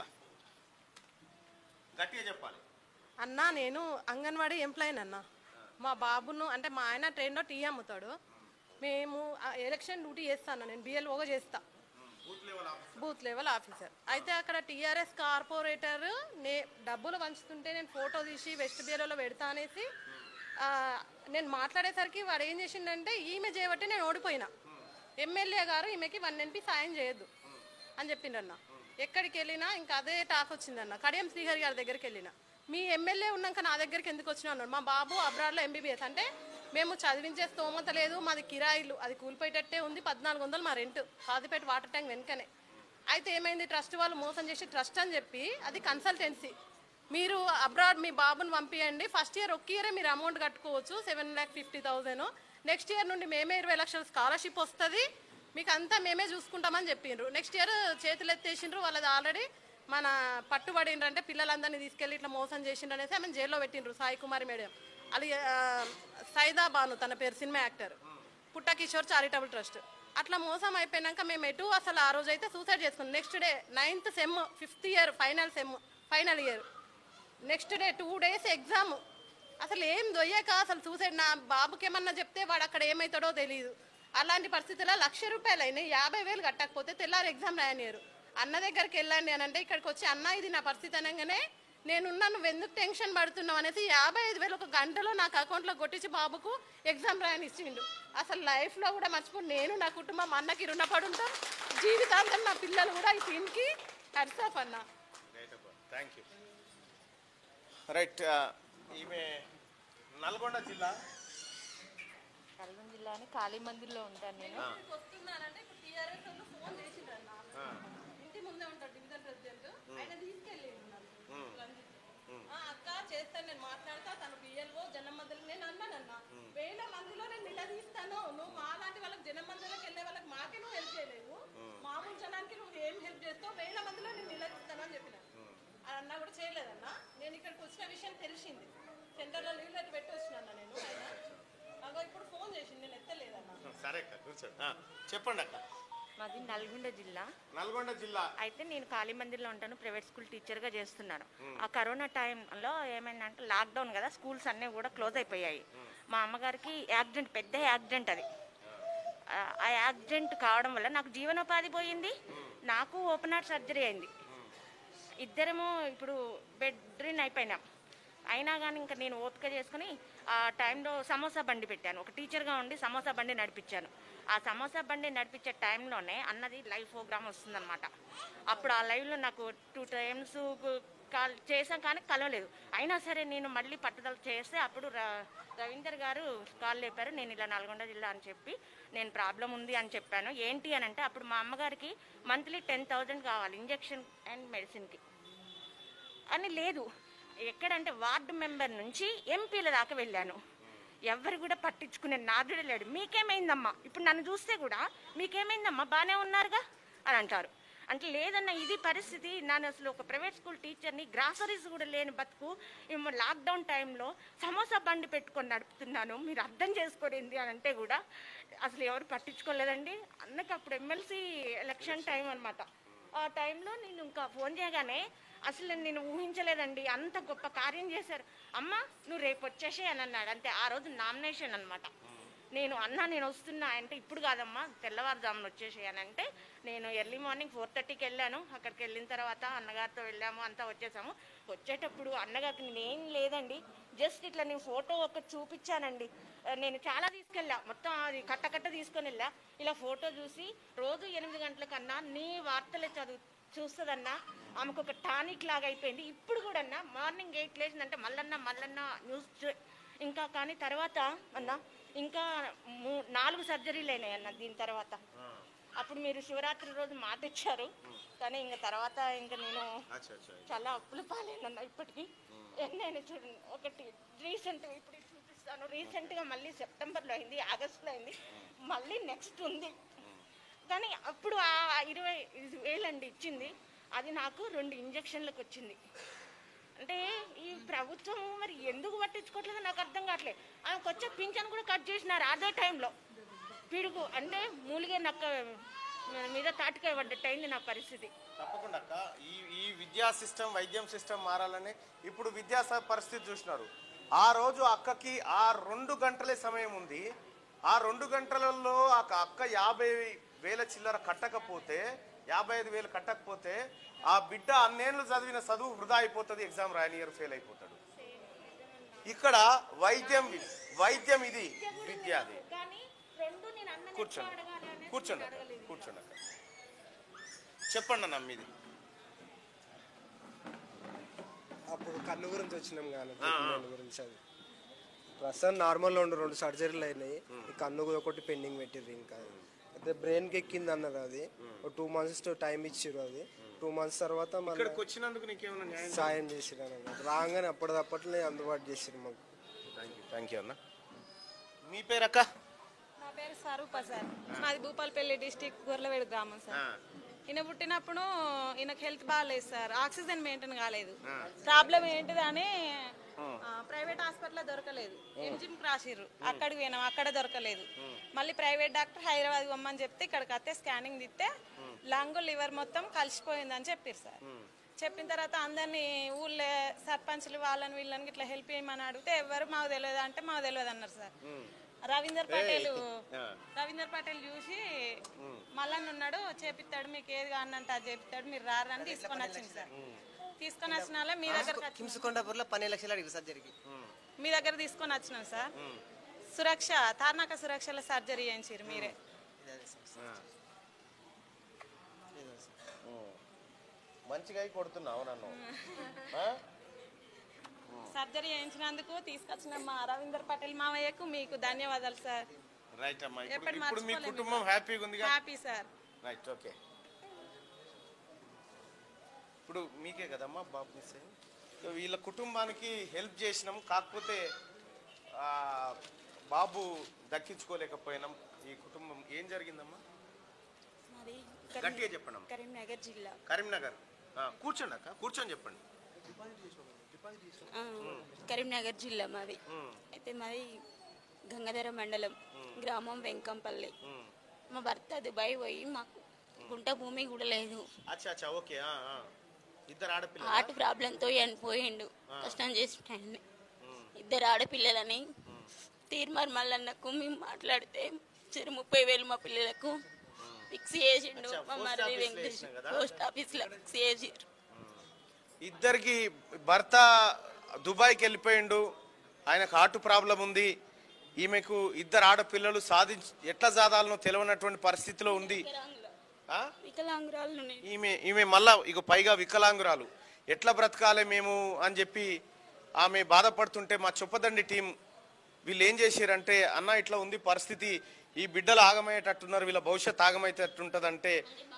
గట్టిగా చెప్పాలి అన్న నేను అంగన్వాడీ ఎంప్లాయీని అన్న మా బాబును అంటే మా ఆయన ట్రైన్లో టీ అమ్ముతాడు మేము ఆ ఎలక్షన్ డ్యూటీ చేస్తాను నేను బిఎల్ఓగా చేస్తా బూత్ లెవెల్ ఆఫీసర్ అయితే అక్కడ టీఆర్ఎస్ కార్పొరేటర్ నే డబ్బులు పంచుతుంటే నేను ఫోటో తీసి వెస్ట్ బిఎల్ఓలో పెడతా అనేసి ఆ, నేను మాట్లాడేసరికి వాడు ఏం చేసిండంటే ఈమె చేయబట్టి నేను ఓడిపోయినా ఎమ్మెల్యే గారు ఈమెకి వన్ ఎంపీ సాయం చేయొద్దు అని చెప్పిండన్న ఎక్కడికి వెళ్ళినా ఇంకా అదే టాక్ వచ్చిందన్న కడియం శ్రీహరి గారి దగ్గరికి వెళ్ళిన మీ ఎమ్మెల్యే ఉన్నాక నా దగ్గరికి ఎందుకు వచ్చినా అన్నాడు మా బాబు అబ్రాడ్లో ఎంబీబీఎస్ అంటే మేము చదివించే స్తోమత లేదు మాది కిరాయిలు అది కూలిపోయేటట్టే ఉంది పద్నాలుగు వందలు మా రెంట్ కాదిపేట వాటర్ ట్యాంక్ వెనుకనే అయితే ఏమైంది ట్రస్ట్ వాళ్ళు మోసం చేసి ట్రస్ట్ అని చెప్పి అది కన్సల్టెన్సీ మీరు అబ్రాడ్ మీ బాబుని పంపించండి ఫస్ట్ ఇయర్ ఒక్క ఇయరే మీరు అమౌంట్ కట్టుకోవచ్చు seven lakh fifty thousand next year నుండి మేమే ఇరవై లక్షల స్కాలర్షిప్ వస్తుంది మీకు అంతా మేమే చూసుకుంటామని చెప్పిండ్రు నెక్స్ట్ ఇయర్ చేతులు ఎత్తేసిండ్రు వాళ్ళది ఆల్రెడీ మన పట్టుబడిండ్రు అంటే పిల్లలందరినీ తీసుకెళ్ళి ఇట్లా మోసం చేసిండ్రు అనేసి ఆమె జైల్లో పెట్టిండ్రు సాయి కుమారి మేడం అది ఆ, సైదా బాను తన పేరు సినిమా యాక్టర్ పుట్ట కిషోర్ చారిటబుల్ ట్రస్ట్ అట్లా మోసం అయిపోయినాక మేము ఎటు అసలు ఆ రోజు అయితే సూసైడ్ చేసుకున్నాం next day ninth sem fifth year final sem final year next day two days exam అసలు ఏం దొయ్యాక అసలు సూసైడ్ నా బాబుకి ఏమన్నా చెప్తే వాడు అక్కడ ఏమవుతాడో తెలియదు అలాంటి పరిస్థితుల్లో లక్ష రూపాయలు అయినాయి యాభై వేలు కట్టకపోతే తెల్లారి ఎగ్జామ్ రాయనియరు అన్న దగ్గరికి వెళ్ళండి అని అంటే ఇక్కడికి వచ్చి అన్న ఇది నా పరిస్థితి అనగానే నేనున్నా నువ్వు ఎందుకు టెన్షన్ పడుతున్నావు అనేసి యాభై ఐదు వేలు ఒక గంటలో నాకు అకౌంట్లో కొట్టించి బాబుకు ఎగ్జామ్ రాయని ఇచ్చిండు అసలు లైఫ్లో కూడా మర్చిపోయి నేను నా కుటుంబం అన్నకి రుణపడి ఉంటాం జీవితాంతం నా పిల్లలు కూడా ఈ దీనికి హెడ్సాఫ్ అన్నా థ్యాంక్ యూ రైట్ ఈమె నల్గొండ జిల్లా నల్గొండ జిల్లాని కాళీ మందిర్లో ఉంటాను నేను ఆ. వస్తున్నారంటే ఇప్పుడు టీఆర్ఎస్ వాళ్ళు ఫోన్ చేసిండ్రు అన్న ఇంటి ముందే ఉంటాడు డివిజన్ ప్రెసిడెంట్ ఆయన తీసుకెళ్ళి ఉన్నారు ఆ, అక్క చేస్తాను నేను మాట్లాడతా తను బిఎల్ఓ జనం మధ్యలో నేను అన్నానన్న వేల మందిలో నేను నిలదీస్తాను నువ్వు మా లాంటి వాళ్ళకి జనం మధ్యలోకి వెళ్ళే వాళ్ళకి మాకే నువ్వు హెల్ప్ చేయలేవు మామూలు జనానికి నువ్వు ఏం హెల్ప్ చేస్తావు వేల మందిలో నేను నిలదీస్తాను అని చెప్పిన ఆ అన్న కూడా చేయలేదన్న నేను ఇక్కడికి వచ్చిన విషయం తెలిసింది సెంటర్లో లీవ్ లెటర్ పెట్టి వచ్చినాను నేను ఆయన అగో ఇప్పుడు ఫోన్ చేసింది నేను ఎత్తలేదన్న సరే అక్క కూర్చోండి ఆ, చెప్పండి అక్క మాది నల్గొండ జిల్లా నల్గొండ జిల్లా అయితే నేను కాళీ మందిర్లో ఉంటాను ప్రైవేట్ స్కూల్ టీచర్గా చేస్తున్నాను ఆ కరోనా టైంలో ఏమైందంటే లాక్డౌన్ కదా స్కూల్స్ అన్నీ కూడా క్లోజ్ అయిపోయాయి మా అమ్మగారికి యాక్సిడెంట్ పెద్ద యాక్సిడెంట్ అది ఆ- ఆ యాక్సిడెంట్ కావడం వల్ల నాకు జీవనోపాధి పోయింది నాకు ఓపెన్ హార్ట్ సర్జరీ అయింది ఇద్దరము ఇప్పుడు బెడ్ రిన్ అయిపోయినాం అయినా కానీ ఇంకా నేను ఓపిక చేసుకుని ఆ టైంలో సమోసా బండి పెట్టాను ఒక టీచర్గా ఉండి సమోసా బండి నడిపించాను ఆ సమోసా బండి నడిపించే టైంలోనే అన్నది లైవ్ ప్రోగ్రామ్ వస్తుందన్నమాట అప్పుడు ఆ లైవ్లో నాకు టూ టైమ్స్ కాల్ చేసాం కానీ కలవలేదు అయినా సరే నేను మళ్ళీ పట్టుదల చేస్తే అప్పుడు ర- రవీందర్ గారు కాల్ లేపారు నేను ఇలా నల్గొండ జిల్లా అని చెప్పి నేను ప్రాబ్లం ఉంది అని చెప్పాను ఏంటి అని అంటే అప్పుడు మా అమ్మగారికి మంత్లీ టెన్ థౌజండ్ కావాలి ఇంజెక్షన్ అండ్ మెడిసిన్కి అని లేదు ఎక్కడంటే వార్డు మెంబర్ నుంచి ఎంపీల దాకా వెళ్ళాను ఎవరు కూడా పట్టించుకునే నాదుడే లేడు మీకేమైందమ్మా ఇప్పుడు నన్ను చూస్తే కూడా మీకేమైందమ్మా బాగానే ఉన్నారుగా అని అంటారు అంటే లేదన్న ఇది పరిస్థితి నేను అసలు ఒక ప్రైవేట్ స్కూల్ టీచర్ని గ్రాసరీస్ కూడా లేని బతుకు ఏమో లాక్డౌన్ టైంలో సమోసా బండి పెట్టుకొని నడుపుతున్నాను మీరు అర్థం చేసుకోరేంది అని అంటే కూడా అసలు ఎవరు పట్టించుకోలేదండి అన్నకి అప్పుడు ఎమ్మెల్సీ ఎలక్షన్ టైం అన్నమాట ఆ టైంలో నేను ఇంకా ఫోన్ చేయగానే అసలు నేను ఊహించలేదండి అంత గొప్ప కార్యం చేశారు అమ్మ నువ్వు రేపు వచ్చేసే అని అన్నాడు అంతే ఆ రోజు నామినేషన్ అనమాట నేను అన్న నేను వస్తున్నా అంటే ఇప్పుడు కాదమ్మా తెల్లవారుజామున వచ్చేసేయని అంటే నేను ఎర్లీ మార్నింగ్ ఫోర్ థర్టీకి వెళ్ళాను అక్కడికి వెళ్ళిన తర్వాత అన్నగారితో వెళ్ళాము అంతా వచ్చేసాము వచ్చేటప్పుడు అన్నగారికి నేనేం లేదండి జస్ట్ ఇట్లా నేను ఫోటో ఒకటి చూపించానండి ఆ, నేను చాలా తీసుకెళ్ళా మొత్తం అది కట్ట కట్ట తీసుకొని వెళ్ళా ఇలా ఫోటో చూసి రోజు ఎనిమిది గంటల కన్నా నీ వార్తలే చదువు చూస్తుందన్నా ఆమెకు ఒక టానిక్ లాగా అయిపోయింది ఇప్పుడు కూడా అన్న మార్నింగ్ ఎయిట్ లేచిందంటే మల్లన్న మల్లన్న న్యూస్ చూ- ఇంకా కానీ తర్వాత అన్న ఇంకా మూ- నాలుగు సర్జరీలు అయినాయి అన్న దీని తర్వాత అప్పుడు మీరు శివరాత్రి రోజు మాట ఇచ్చారు కానీ ఇంకా తర్వాత ఇంకా నేను అచ్చా అచ్చా చాలా అప్పులు పాలేనన్న ఇప్పటికి నేను చూడండి ఒకటి రీసెంట్ ఇప్పుడు ఇది చూపిస్తాను రీసెంట్గా మళ్ళీ సెప్టెంబర్లో అయింది ఆగస్టులో అయింది మళ్ళీ నెక్స్ట్ ఉంది కానీ అప్పుడు ఆ ఇరవై ఐదు వేలండి ఇచ్చింది అది నాకు రెండు ఇంజక్షన్లకు వచ్చింది అంటే ఈ ప్రభుత్వం మరి ఎందుకు పట్టించుకోవట్లేదో నాకు అర్థం కావట్లేదు ఆమెకు వచ్చే పింఛన్ కూడా కట్ చేసినారు అదే టైంలో పిడుగు అంటే మూలిగే నక్క మీద తాటికాయ పడ్డట్టు అయింది నా పరిస్థితి తప్పకుండా అక్క ఈ ఈ విద్యా సిస్టమ్ వైద్యం సిస్టమ్ మారాలని ఇప్పుడు విద్యా స- పరిస్థితి చూసినారు ఆ రోజు అక్కకి ఆ రెండు గంటలే సమయం ఉంది ఆ రెండు గంటలలో ఆ క- అక్క యాభై వేల చిల్లర కట్టకపోతే యాభై ఐదు వేలు కట్టకపోతే ఆ బిడ్డ అన్నేళ్ళు చదివిన చదువు వృధా అయిపోతుంది ఎగ్జామ్ రాయనియర్ ఫెయిల్ అయిపోతాడు ఇక్కడ వైద్యం వి- వైద్యం ఇది విద్య అది కానీ రెండు నేను అన్న కూర్చోండి కూర్చోండి అక్క, కూర్చోండి అక్క చెప్పండి అన్న మీది అప్పుడు కన్ను గురించి వచ్చినాం కానీ ట్రీట్మెంట్ గురించి అది ప్రస్తుతం నార్మల్లో ఉండు రెండు సర్జరీలు అయినాయి ఈ కన్ను కూడా ఒకటి పెండింగ్ పెట్టిర్రు ఇంకా అయితే బ్రెయిన్కి ఎక్కింది అన్నారు అది ఒక టూ మంత్స్ టైం ఇచ్చిర్రు అది టూ మంత్స్ తర్వాత మళ్ళీ ఇక్కడికి వచ్చినందుకు నీకేమైనా న్యాయం సాయం చేసిరు అన్నమాట రాగానే అప్పటిదప్పట్లే అందుబాటు చేసిరు మాకు థ్యాంక్ యూ థ్యాంక్ యూ అన్న మీ పేరు అక్క నా పేరు స్వరూప సార్ మాది భూపాలపల్లి డిస్టిక్ గొర్రెవేడు గ్రామం సార్ ఈయన పుట్టినప్పుడు ఈయనకు హెల్త్ బాగాలేదు సార్ ఆక్సిజన్ మెయింటైన్ కాలేదు ప్రాబ్లం ఏంటిదని ప్రైవేట్ హాస్పిటల్ దొరకలేదు ఎంజిమ్ రాసిర్రు అక్కడికి పోయినాం అక్కడ దొరకలేదు మళ్ళీ ప్రైవేట్ డాక్టర్ హైదరాబాద్ పొమ్మని చెప్తే ఇక్కడికి వస్తే స్కానింగ్ తిస్తే లంగ్ లివర్ మొత్తం కలిసిపోయిందని చెప్పారు సార్ చెప్పిన తర్వాత అందరినీ ఊళ్ళో సర్పంచ్లు వాళ్ళని వీళ్ళని ఇట్లా హెల్ప్ చేయమని అడిగితే ఎవరు మాకు తెలియదు అంటే మాకు తెలియదు అన్నారు సార్ రవీందర్ పటేల్ రవీందర్ పటేల్ చూసి మల్లన్న ఉన్నాడు చేపిస్తాడు మీకు ఏది కావాలంటే అది చేపిస్తాడు మీరు రారని తీసుకొని వచ్చింది సార్ తీసుకొని వచ్చిన వాళ్ళ మీ దగ్గర కిమ్స్ కొండాపూర్లో పన్నెండు లక్షలు అడిగారు సర్జరీకి మీ దగ్గర తీసుకొని వచ్చినాం సార్ సురక్ష తార్నాక సురక్షలో సర్జరీ చేయించారు మీరే మంచిగా అయి కొడుతున్నావు నన్ను ఆ? సర్జరీ చేయించినందుకు తీసుకొచ్చిన మా రవీందర్ పటేల్ మావయ్యకు మీకు ధన్యవాదాలు సార్ రైట్ అమ్మా ఇప్పుడు ఎప్పటి ఇప్పుడు మీ మర్చిపోలేము కుటుంబం సార్. హ్యాపీగా ఉందిగా హ్యాపీ సార్ రైట్ ఓకే ఇప్పుడు మీకే కదమ్మా బాబు మిస్ అయ్యి. సో వీళ్ళ కుటుంబానికి హెల్ప్ చేసినాం కాకపోతే ఆ, బాబు దక్కించుకోలేకపోయినాం ఈ కుటుంబం ఏం జరిగిందమ్మా మాది గట్టిగా చెప్పండి అమ్మా. కరీంనగర్ జిల్లా కరీంనగర్ ఆ, కూర్చోండి అక్క కూర్చొని చెప్పండి ఆ, కరీంనగర్ జిల్లా మాది అయితే మాది గంగాధర మండలం గ్రామం వెంకంపల్లి మా భర్త దుబాయ్ పోయి మాకు గుంట భూమి కూడా లేదు అచ్చా అచ్చా ఓకే ఆ, ఆ. ఇద్దరు ఆడపిల్లలు హార్ట్ ప్రాబ్లంతో చనిపోయిండు ఆ. కష్టం చేసిన ఇద్దరు ఆడపిల్లలని తీర్మార్ మల్లన్నకు మేము మాట్లాడితే సరే ముప్పై వేలు మా పిల్లలకు ఫిక్స్ చేసిండు అచ్చా, మా పోస్ట్ మరిది ఆఫీస్లో వెంకటేష్ వేసినాం కదా? పోస్ట్ ఆఫీస్లో ఫిక్స్ చేసిర్రు ఇద్దరికి భర్త దుబాయ్కి వెళ్ళిపోయిండు ఆయనకు హార్ట్ ప్రాబ్లం ఉంది ఈమెకు ఇద్దరు ఆడపిల్లలు సాధించి ఎట్లా సాధాలనో తెలియనటువంటి పరిస్థితిలో ఉంది ఆ? వికలాంగురాలు నేను ఈమె ఈమె మళ్ళా ఇక పైగా వికలాంగురాలు ఎట్లా బ్రతకాలి మేము అని చెప్పి ఆమె బాధపడుతుంటే మా చొప్పదండి టీం వీళ్ళు ఏం చేశారంటే అన్న ఇట్లా ఉంది పరిస్థితి ఈ బిడ్డలు ఆగమయ్యేటట్టున్నారు వీళ్ళ భవిష్యత్ ఆగమయ్యేటట్టుంటదంటే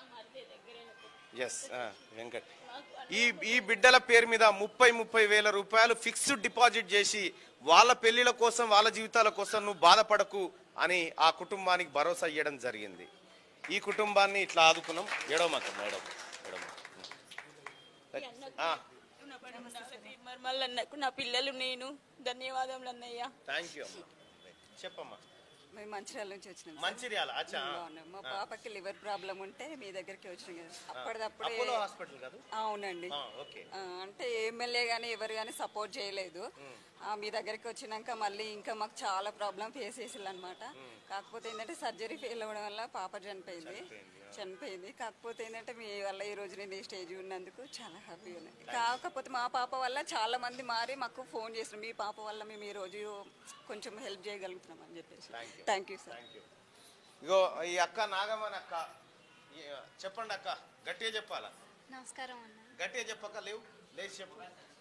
ఎస్ వెంకట్ ఈ ఈ బిడ్డల పేరు మీద ముప్పై ముప్పై వేల రూపాయలు ఫిక్స్డ్ డిపాజిట్ చేసి వాళ్ళ పెళ్లిళ్ళ కోసం వాళ్ళ జీవితాల కోసం నువ్వు బాధపడకు అని ఆ కుటుంబానికి భరోసా ఇవ్వడం జరిగింది ఈ కుటుంబాన్ని ఇట్లా ఆదుకున్నాం ఏడవమాక మేడం తీర్మార్ మల్లన్నకు నా పిల్లలు నేను ధన్యవాదములు అన్నయ్య థ్యాంక్ యూ అమ్మా చెప్పమ్మా మేము మంచిర్యాల నుంచి వచ్చినాం సార్. మంచిర్యాల, అచ్చా. బాగున్నాం. మా ఆ. పాపకి లివర్ ప్రాబ్లం ఉంటే మీ దగ్గరికి వచ్చినాం కదా అప్పటిదప్పుడే అపోలో హాస్పిటల్ కాదు అవునండి ఆ, ఓకే ఆ, అంటే ఎమ్మెల్యే కానీ ఎవరు కానీ సపోర్ట్ చేయలేదు ఆ, మీ దగ్గరికి వచ్చినాక మళ్ళీ ఇంకా మాకు చాలా ప్రాబ్లం ఫేస్ చేసిల్లు అనమాట కాకపోతే ఏంటంటే సర్జరీ ఫెయిల్ అవ్వడం వల్ల పాప చనిపోయింది చనిపోయింది కాకపోతే ఏంటంటే మీ వల్ల ఈ రోజు నేను ఈ స్టేజ్ ఉన్నందుకు చాలా హ్యాపీ ఉన్నది కాకపోతే మా పాప వల్ల చాలా మంది మారి మాకు ఫోన్ చేసినారు మీ పాప వల్ల మేము ఈ రోజు కొంచెం హెల్ప్ చేయగలుగుతున్నాం అని చెప్పేసి థ్యాంక్ యూ సార్ ఇగో ఈ అక్క నాగమని అక్క ఈ, చెప్పండి అక్క గట్టిగా చెప్పాలా నమస్కారం అన్న గట్టిగా చెప్పక్క లేవు లేచి చెప్పు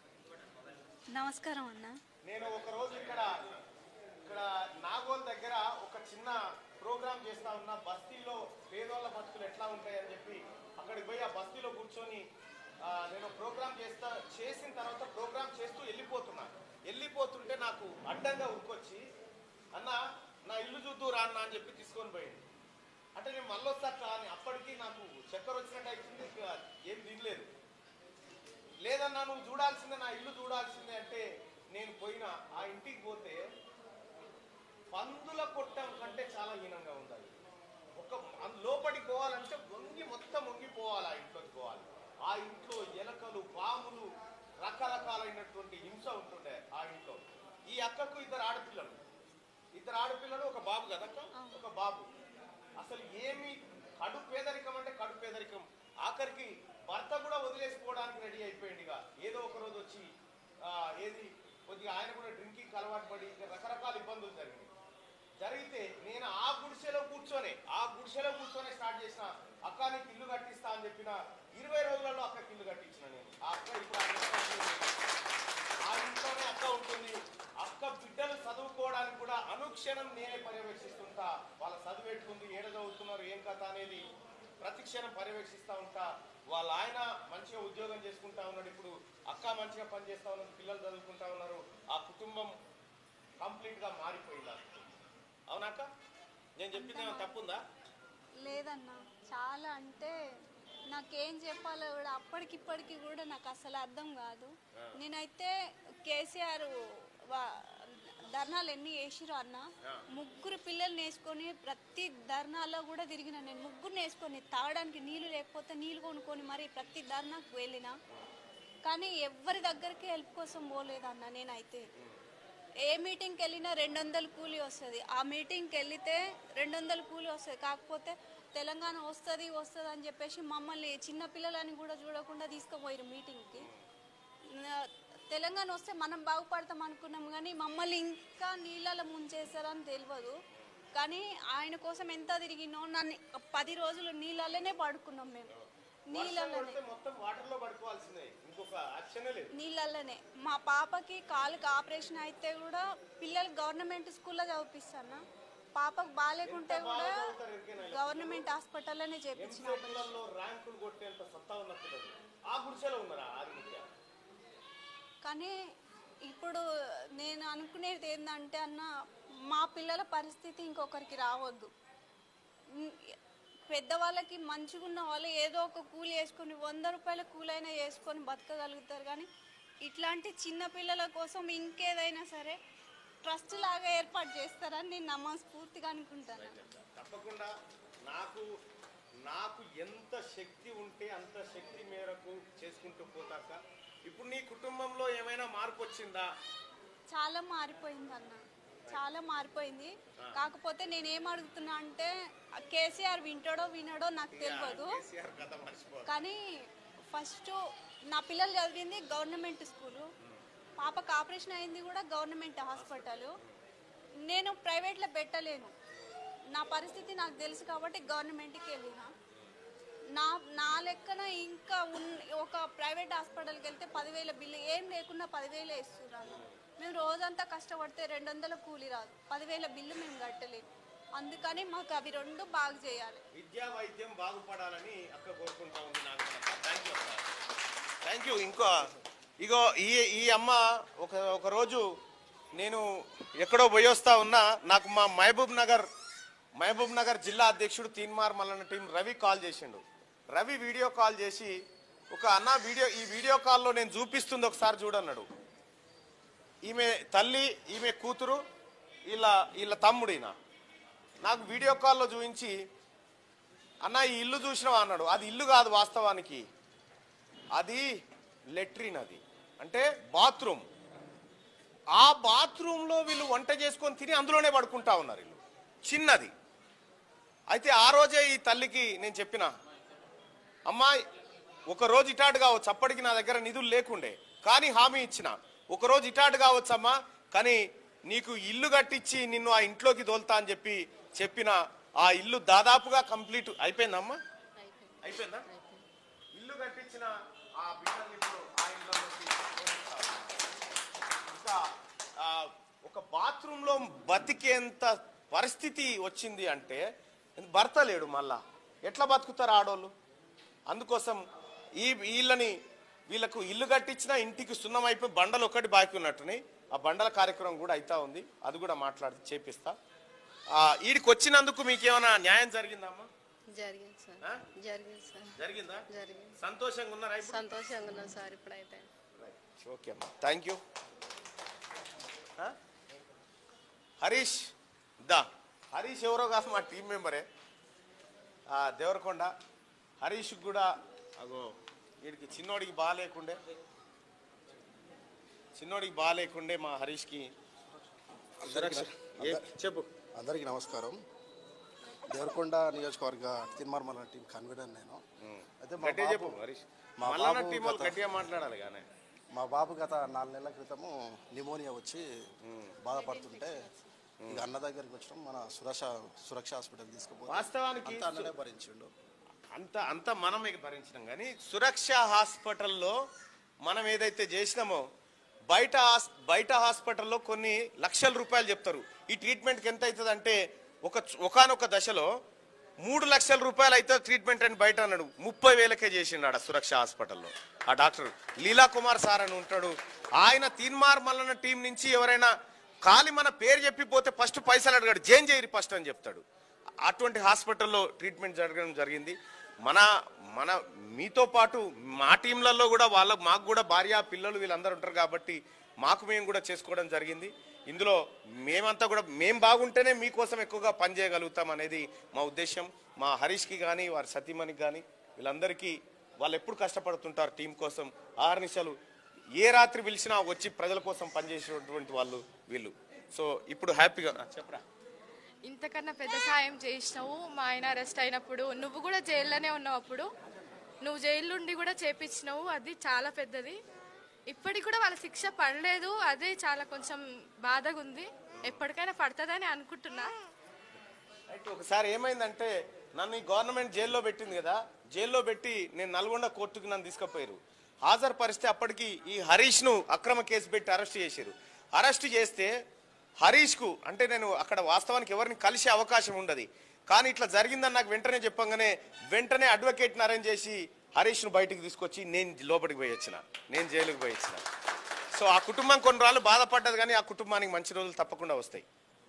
నమస్కారం అన్న నేను ఒక రోజు ఇక్కడ ఇక్కడ నాగోల్ దగ్గర ఒక చిన్న ప్రోగ్రామ్ చేస్తా ఉన్నా బస్తీలో పేదోళ్ళ బతుకులు ఎట్లా ఉంటాయని చెప్పి అక్కడికి పోయి ఆ బస్తీలో కూర్చొని ఆ, నేను ప్రోగ్రామ్ చేస్తా చేసిన తర్వాత ప్రోగ్రామ్ చేస్తూ వెళ్ళిపోతున్నా వెళ్ళిపోతుంటే నాకు అడ్డంగా ఉరికొచ్చి అన్న నా ఇల్లు చూద్దు రా అన్న అని చెప్పి తీసుకొని పోయింది అంటే నేను మళ్ళీ వస్తా అని అప్పటికి నాకు చక్కెర వచ్చినట్టు అవుతుంది ఇక ఏం తినలేదు లేదన్నా నువ్వు చూడాల్సిందే నా ఇల్లు చూడాల్సిందే అంటే నేను పోయినా ఆ ఇంటికి పోతే పందుల కొట్టం కంటే చాలా హీనంగా ఉంది అది ఒక అం- లోపలికి పోవాలంటే వంగి మొత్తం వంగిపోవాలి ఆ ఇంట్లోకి పోవాలి ఆ ఇంట్లో ఎలకలు పాములు రకరకాలైనటువంటి హింస ఉంటుండే ఆ ఇంట్లో ఈ అక్కకు ఇద్దరు ఆడపిల్లలు ఇద్దరు ఆడపిల్లలు ఒక బాబు కదక్క ఒక బాబు అసలు ఏమి కడు పేదరికం అంటే కడు పేదరికం ఆఖరికి భర్త కూడా వదిలేసిపోవడానికి రెడీ అయిపోయింది ఇక ఏదో ఒక రోజు వచ్చి ఆ, ఏది కొద్దిగా ఆయన కూడా డ్రింకింగ్ అలవాటు పడి ఇక రకరకాల ఇబ్బందులు జరిగినాయి జరిగితే నేను ఆ గుడిసెలో కూర్చొని ఆ గుడిసెలో కూర్చొని స్టార్ట్ చేసిన అక్క నీకు ఇల్లు కట్టిస్తా అని చెప్పిన ఇరవై రోజులలో అక్కకి ఇల్లు కట్టించిన నేను ఆ అక్క ఇప్పుడు ఆ ఇంట్లో ఉంటుంది. ఆ ఇంట్లోనే అక్క ఉంటుంది అక్క బిడ్డలు చదువుకోవడానికి కూడా అనుక్షణం నేనే పర్యవేక్షిస్తుంటా వాళ్ళ చదువు ఎట్లుంది ఏడ చదువుతున్నారు ఏం కథ అనేది ప్రతి క్షణం పర్యవేక్షిస్తా ఉంటా వాళ్ళ ఆయన మంచిగా ఉద్యోగం చేసుకుంటా ఉన్నాడు ఇప్పుడు అక్క మంచిగా పనిచేస్తా ఉన్నది పిల్లలు చదువుకుంటా ఉన్నారు ఆ కుటుంబం కంప్లీట్ గా మారిపోయింది ఆ కుటుంబం. అవునాక నేను చెప్పింది ఏమైనా తప్పుందా లేదన్నా చాలా అంటే నాకేం చెప్పాలో కూడా అప్పటికిప్పటికి కూడా నాకు అసలు అర్థం కాదు ఆ. నేనైతే కేసీఆర్ వా- ధర్నాలు ఎన్ని వేసిరో అన్న ఆ. ముగ్గురు పిల్లల్ని వేసుకొని ప్రతి ధర్నాలో కూడా తిరిగిన నేను ముగ్గురిని వేసుకొని తాగడానికి నీళ్లు లేకపోతే నీళ్లు కొనుక్కొని మరి ప్రతి ధర్నాకు వెళ్ళిన కానీ ఎవరి దగ్గరికి హెల్ప్ కోసం పోలేదన్న నేనైతే ఏ మీటింగ్కి వెళ్ళినా రెండు వందలు కూలీ వస్తుంది ఆ మీటింగ్కి వెళ్తే రెండు వందలు కూలీ వస్తుంది కాకపోతే తెలంగాణ వస్తుంది వస్తుంది అని చెప్పేసి మమ్మల్ని చిన్న పిల్లలని కూడా చూడకుండా తీసుకుపోయారు మీటింగ్కి నా- తెలంగాణ వస్తే మనం బాగుపడతాం అనుకున్నాం కానీ మమ్మల్ని ఇంకా నీళ్ళలో ముంచేస్తారని తెలియదు కానీ ఆయన కోసం ఎంత తిరిగినో నన్ను పది రోజులు నీళ్ళలోనే పడుకున్నాం మేము వర్షం నీళ్ళలోనే పడితే మొత్తం వాటర్ లో పడుకోవాల్సిందే ఇంకొక యాక్షనే లేదు నీళ్ళల్లోనే మా పాపకి కాలుకి ఆపరేషన్ అయితే కూడా పిల్లలు గవర్నమెంట్ స్కూల్లో చదివిస్తాను పాపకు బాగాలేకుంటే ఎంత బాగా కూడా చదువుతారు ఎవరికైనా ఇలా? గవర్నమెంట్ హాస్పిటల్లోనే చేపించిన ఎంసెట్లలో ర్యాంకులు కొట్టేంత సత్తా ఉన్న పిల్లలు ఆ గుడిసెలో ఉన్నారా ఆదిముత్య కానీ ఇప్పుడు నేను అనుకునేది ఏంటంటే అన్న మా పిల్లల పరిస్థితి ఇంకొకరికి రావద్దు ఉమ్, పెద్దవాళ్ళకి మంచిగా ఉన్న వాళ్ళు ఏదో ఒక కూలి వేసుకొని వంద రూపాయల కూలైనా వేసుకొని బతకగలుగుతారు కానీ ఇట్లాంటి చిన్న పిల్లల కోసం ఇంకేదైనా సరే ట్రస్ట్ లాగా ఏర్పాటు చేస్తారని నేను నమ్మస్ఫూర్తిగా అనుకుంటాను తప్పకుండా నాకు నాకు ఎంత శక్తి ఉంటే అంత శక్తి మేరకు చేసుకుంటూ పోతాక ఇప్పుడు నీ కుటుంబంలో ఏమైనా మార్పు వచ్చిందా చాలా మారిపోయింది అన్న చాలా మారిపోయింది కాకపోతే నేను ఏం అడుగుతున్నా అంటే ఆ కేసీఆర్ వింటాడో వినడో నాకు తెలియదు కేసీఆర్ కథ మర్చిపో కానీ ఫస్ట్ నా పిల్లలు చదివింది గవర్నమెంట్ స్కూలు పాపకు ఆపరేషన్ అయింది కూడా గవర్నమెంట్ హాస్పిటల్ నేను ప్రైవేట్లో పెట్టలేను నా పరిస్థితి నాకు తెలుసు కాబట్టి గవర్నమెంట్కి వెళ్ళిన నా నా లెక్కన ఇంకా ఉన్ ఒక ప్రైవేట్ హాస్పిటల్కి వెళ్తే పదివేల బిల్లు ఏం లేకుండా పదివేలే ఇస్తున్నారు మేము రోజంతా కష్టపడితే రెండు వందల కూలి రాదు పదివేల బిల్లు మేము కట్టలేము అందుకని మాకు అవి రెండు బాగు చేయాలి విద్యా వైద్యం బాగుపడాలని అక్క కోరుకుంటా ఉంది నాకు థ్యాంక్ యూ థ్యాంక్ యూ ఇంకో ఇగో ఈ ఈ అమ్మ ఒక ఒక రోజు నేను ఎక్కడో పోయొస్తా ఉన్నా నాకు మా మహబూబ్ నగర్ మహబూబ్ నగర్ జిల్లా అధ్యక్షుడు తీన్మార్ మల్లన్న టీం రవి కాల్ చేసిండు రవి వీడియో కాల్ చేసి ఒక అన్న వీడియో ఈ వీడియో కాల్లో నేను చూపిస్తుంది ఒకసారి చూడన్నాడు ఈమె తల్లి ఈమె కూతురు వీళ్ళ వీళ్ళ తమ్ముడు ఈయన నాకు వీడియో కాల్లో చూపించి అన్న ఈ ఇల్లు చూసినావా అన్నాడు అది ఇల్లు కాదు వాస్తవానికి అది లెట్రిన్ అది అంటే బాత్రూమ్ ఆ బాత్రూంలో వీళ్ళు వంట చేసుకొని తిని అందులోనే పడుకుంటా ఉన్నారు వీళ్ళు చిన్నది అయితే ఆ రోజే ఈ తల్లికి నేను చెప్పిన అమ్మాయి ఒక రోజు ఇటాటు కావచ్చు అప్పటికి నా దగ్గర నిధులు లేకుండే కానీ హామీ ఇచ్చిన ఒక రోజు ఇటాటు కావచ్చు అమ్మా కానీ నీకు ఇల్లు కట్టించి నిన్ను ఆ ఇంట్లోకి దోల్తా అని చెప్పి చెప్పిన ఆ ఇల్లు దాదాపుగా కంప్లీట్ అయిపోయిందమ్మా అయిపోయిందా ఇల్లు కట్టించిన ఆ బిడ్డల్ని ఇప్పుడు ఆ ఇంట్లోకి ఇంకా ఆ, ఒక బాత్రూమ్ లో బతికేంత పరిస్థితి వచ్చింది అంటే భర్త లేడు మళ్ళా ఎట్లా బతుకుతారు ఆడోళ్ళు అందుకోసం ఈ వీళ్ళని వీళ్ళకు ఇల్లు కట్టించిన ఇంటికి సున్నం అయిపోయి బండలు ఒకటి బాకీ ఉన్నట్టున్నాయి ఆ బండల కార్యక్రమం కూడా అయితా ఉంది అది కూడా మాట్లాడి చేపిస్తా ఆ, ఈడికి వచ్చినందుకు మీకు ఏమైనా న్యాయం జరిగిందమ్మా జరిగింది సార్ ఆ? జరిగింది సార్ జరిగిందా జరిగింది సంతోషంగా ఉన్నారా ఇప్పుడు? సంతోషంగా ఉన్నాం సార్ ఇప్పుడైతే ఓకే అమ్మా థ్యాంక్ యూ హరీష్ దా హరీష్ ఎవరో కాదు మా టీం మెంబరే ఆ, దేవరకొండ హరీష్ కూడా అగో వీడికి చిన్నోడికి బాగాలేకుండే చిన్నోడికి బాగాలేకుండే మా హరీష్కి సురక్ష ఏ- చెప్పు అందరికీ నమస్కారం దేవరకొండ నియోజకవర్గ తిన్మార్మల టీం కన్వీనర్ నేను అయితే మా గట్టిగా బాబు- చెప్పు హరీష్ మా మల్లన్న బాబు టీం వాళ్ళు గత- గట్టిగా మాట్లాడాలి కానీ మా బాబు గత నాలుగు నెలల క్రితము నిమోనియా వచ్చి బాధపడుతుంటే ఇక అన్న దగ్గరికి వచ్చినాం మన సురక్ష సురక్ష హాస్పిటల్ తీసుకుపోతే వాస్తవానికి అంతా అన్ననే భరించిండు అంత అంత మనం ఇక భరించినాం కానీ సురక్ష హాస్పిటల్లో మనం ఏదైతే చేసినామో బయట హాస్- బయట హాస్పిటల్లో కొన్ని లక్షల రూపాయలు చెప్తారు ఈ ట్రీట్మెంట్కి ఎంత అవుతుంది అంటే ఒక ఒకనొక దశలో మూడు లక్షల రూపాయలు అయితే ట్రీట్మెంట్ అని బయట అన్నాడు ముప్పై వేలకే చేసిండు ఆడ సురక్ష హాస్పిటల్లో ఆ డాక్టర్ లీలా కుమార్ సార్ అని ఉంటాడు ఆయన తీన్మార్ మల్లన్న టీం నుంచి ఎవరైనా ఖాళీ మన పేరు చెప్పిపోతే ఫస్ట్ పైసలు అడిగాడు జైన్ చేయరు ఫస్ట్ అని చెప్తాడు అటువంటి హాస్పిటల్లో ట్రీట్మెంట్ జరగడం జరిగింది మన మన మీతో పాటు మా టీంలలో కూడా వాళ్ళ మాకు కూడా భార్య పిల్లలు వీళ్ళందరూ ఉంటారు కాబట్టి మాకు మేము కూడా చేసుకోవడం జరిగింది ఇందులో మేమంతా కూడా మేం బాగుంటేనే మీకోసం ఎక్కువగా పనిచేయగలుగుతాం అనేది మా ఉద్దేశం మా హరీష్కి కానీ వారి సతీమణికి కానీ వీళ్ళందరికీ వాళ్ళు ఎప్పుడు కష్టపడుతుంటారు టీం కోసం ఆర్నిశలు ఏ రాత్రి పిలిచినా వచ్చి ప్రజల కోసం పనిచేసేటువంటి వాళ్ళు వీళ్ళు సో ఇప్పుడు హ్యాపీగా చెప్పరా ఇంతకన్నా పెద్ద సాయం చేసినావు మా ఆయన అరెస్ట్ అయినప్పుడు నువ్వు కూడా జైల్లోనే ఉన్నావు అప్పుడు నువ్వు జైలు నుండి కూడా చేపించినావు అది చాలా పెద్దది ఇప్పటికి కూడా వాళ్ళ శిక్ష పడలేదు అదే చాలా కొంచెం బాధగా ఉంది ఎప్పటికైనా పడుతుందని అనుకుంటున్నా అయితే ఒకసారి ఏమైందంటే నన్ను ఈ గవర్నమెంట్ జైల్లో పెట్టింది కదా జైల్లో పెట్టి నేను నల్గొండ కోర్టుకు నన్ను తీసుకుపోయారు హాజరు పరిస్తే అప్పటికి ఈ హరీష్ ను అక్రమ కేసు పెట్టి అరెస్ట్ చేశారు అరెస్ట్ చేస్తే హరీష్ కు అంటే నేను అక్కడ వాస్తవానికి ఎవరిని కలిసే అవకాశం ఉండదు కానీ ఇట్లా జరిగిందని నాకు వెంటనే చెప్పంగానే వెంటనే అడ్వకేట్ని అరేంజ్ చేసి హరీష్ ను బయటికి తీసుకొచ్చి నేను లోపలికి పోయి వచ్చిన నేను జైలుకి పోయి వచ్చిన సో ఆ కుటుంబం కొన్ని రోజులు బాధపడ్డది కానీ ఆ కుటుంబానికి మంచి రోజులు తప్పకుండా వస్తాయి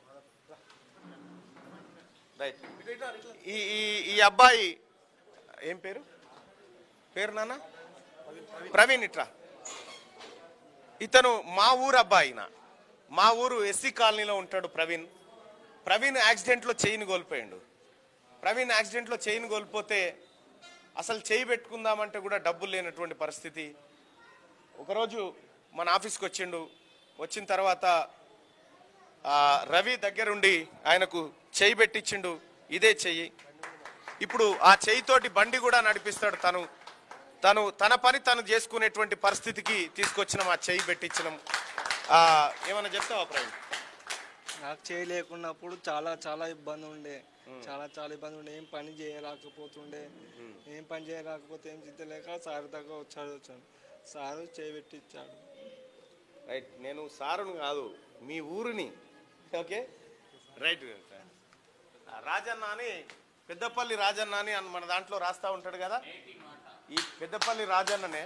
రైట్ ఈ ఈ ఈ అబ్బాయి ఏం పేరు పేరు నాన్న ప్రవీణ్ ఇట్రా ఇతను మా ఊరు అబ్బాయిన మా ఊరు ఎస్సీ కాలనీలో ఉంటాడు ప్రవీణ్ ప్రవీణ్ యాక్సిడెంట్లో చెయ్యిని కోల్పోయాడు ప్రవీణ్ యాక్సిడెంట్లో చైన్ కోల్పోతే అసలు చేయి పెట్టుకుందామంటే కూడా డబ్బులు లేనటువంటి పరిస్థితి ఒకరోజు మన ఆఫీస్కి వచ్చిండు వచ్చిన తర్వాత ఆ, రవి దగ్గరుండి ఆయనకు చేయి పెట్టించిండు ఇదే చెయ్యి ఇప్పుడు ఆ చేయితోటి బండి కూడా నడిపిస్తాడు తను తను తన పని తను చేసుకునేటువంటి పరిస్థితికి తీసుకొచ్చినాం ఆ చేయి పెట్టించినాం ఆ, ఏమన్నా చెప్తావా ప్రవీణ్ నాకు చేయలేకున్నప్పుడు చాలా చాలా ఇబ్బంది ఉండే చాలా చాలా ఇబ్బంది ఉండే ఏం పని చేయలేకపోతుండే ఏం పని చేయలేకపోతే ఏం చిత్తలేక సార్ దగ్గర వచ్చాడు వచ్చాను సారు చేయబెట్టిచ్చాడు రైట్ నేను సారును కాదు మీ ఊరిని ఓకే రైట్ రాజన్న అని పెద్దపల్లి రాజన్న అని అన్- మన దాంట్లో రాస్తా ఉంటాడు కదా ఈ పెద్దపల్లి రాజన్ననే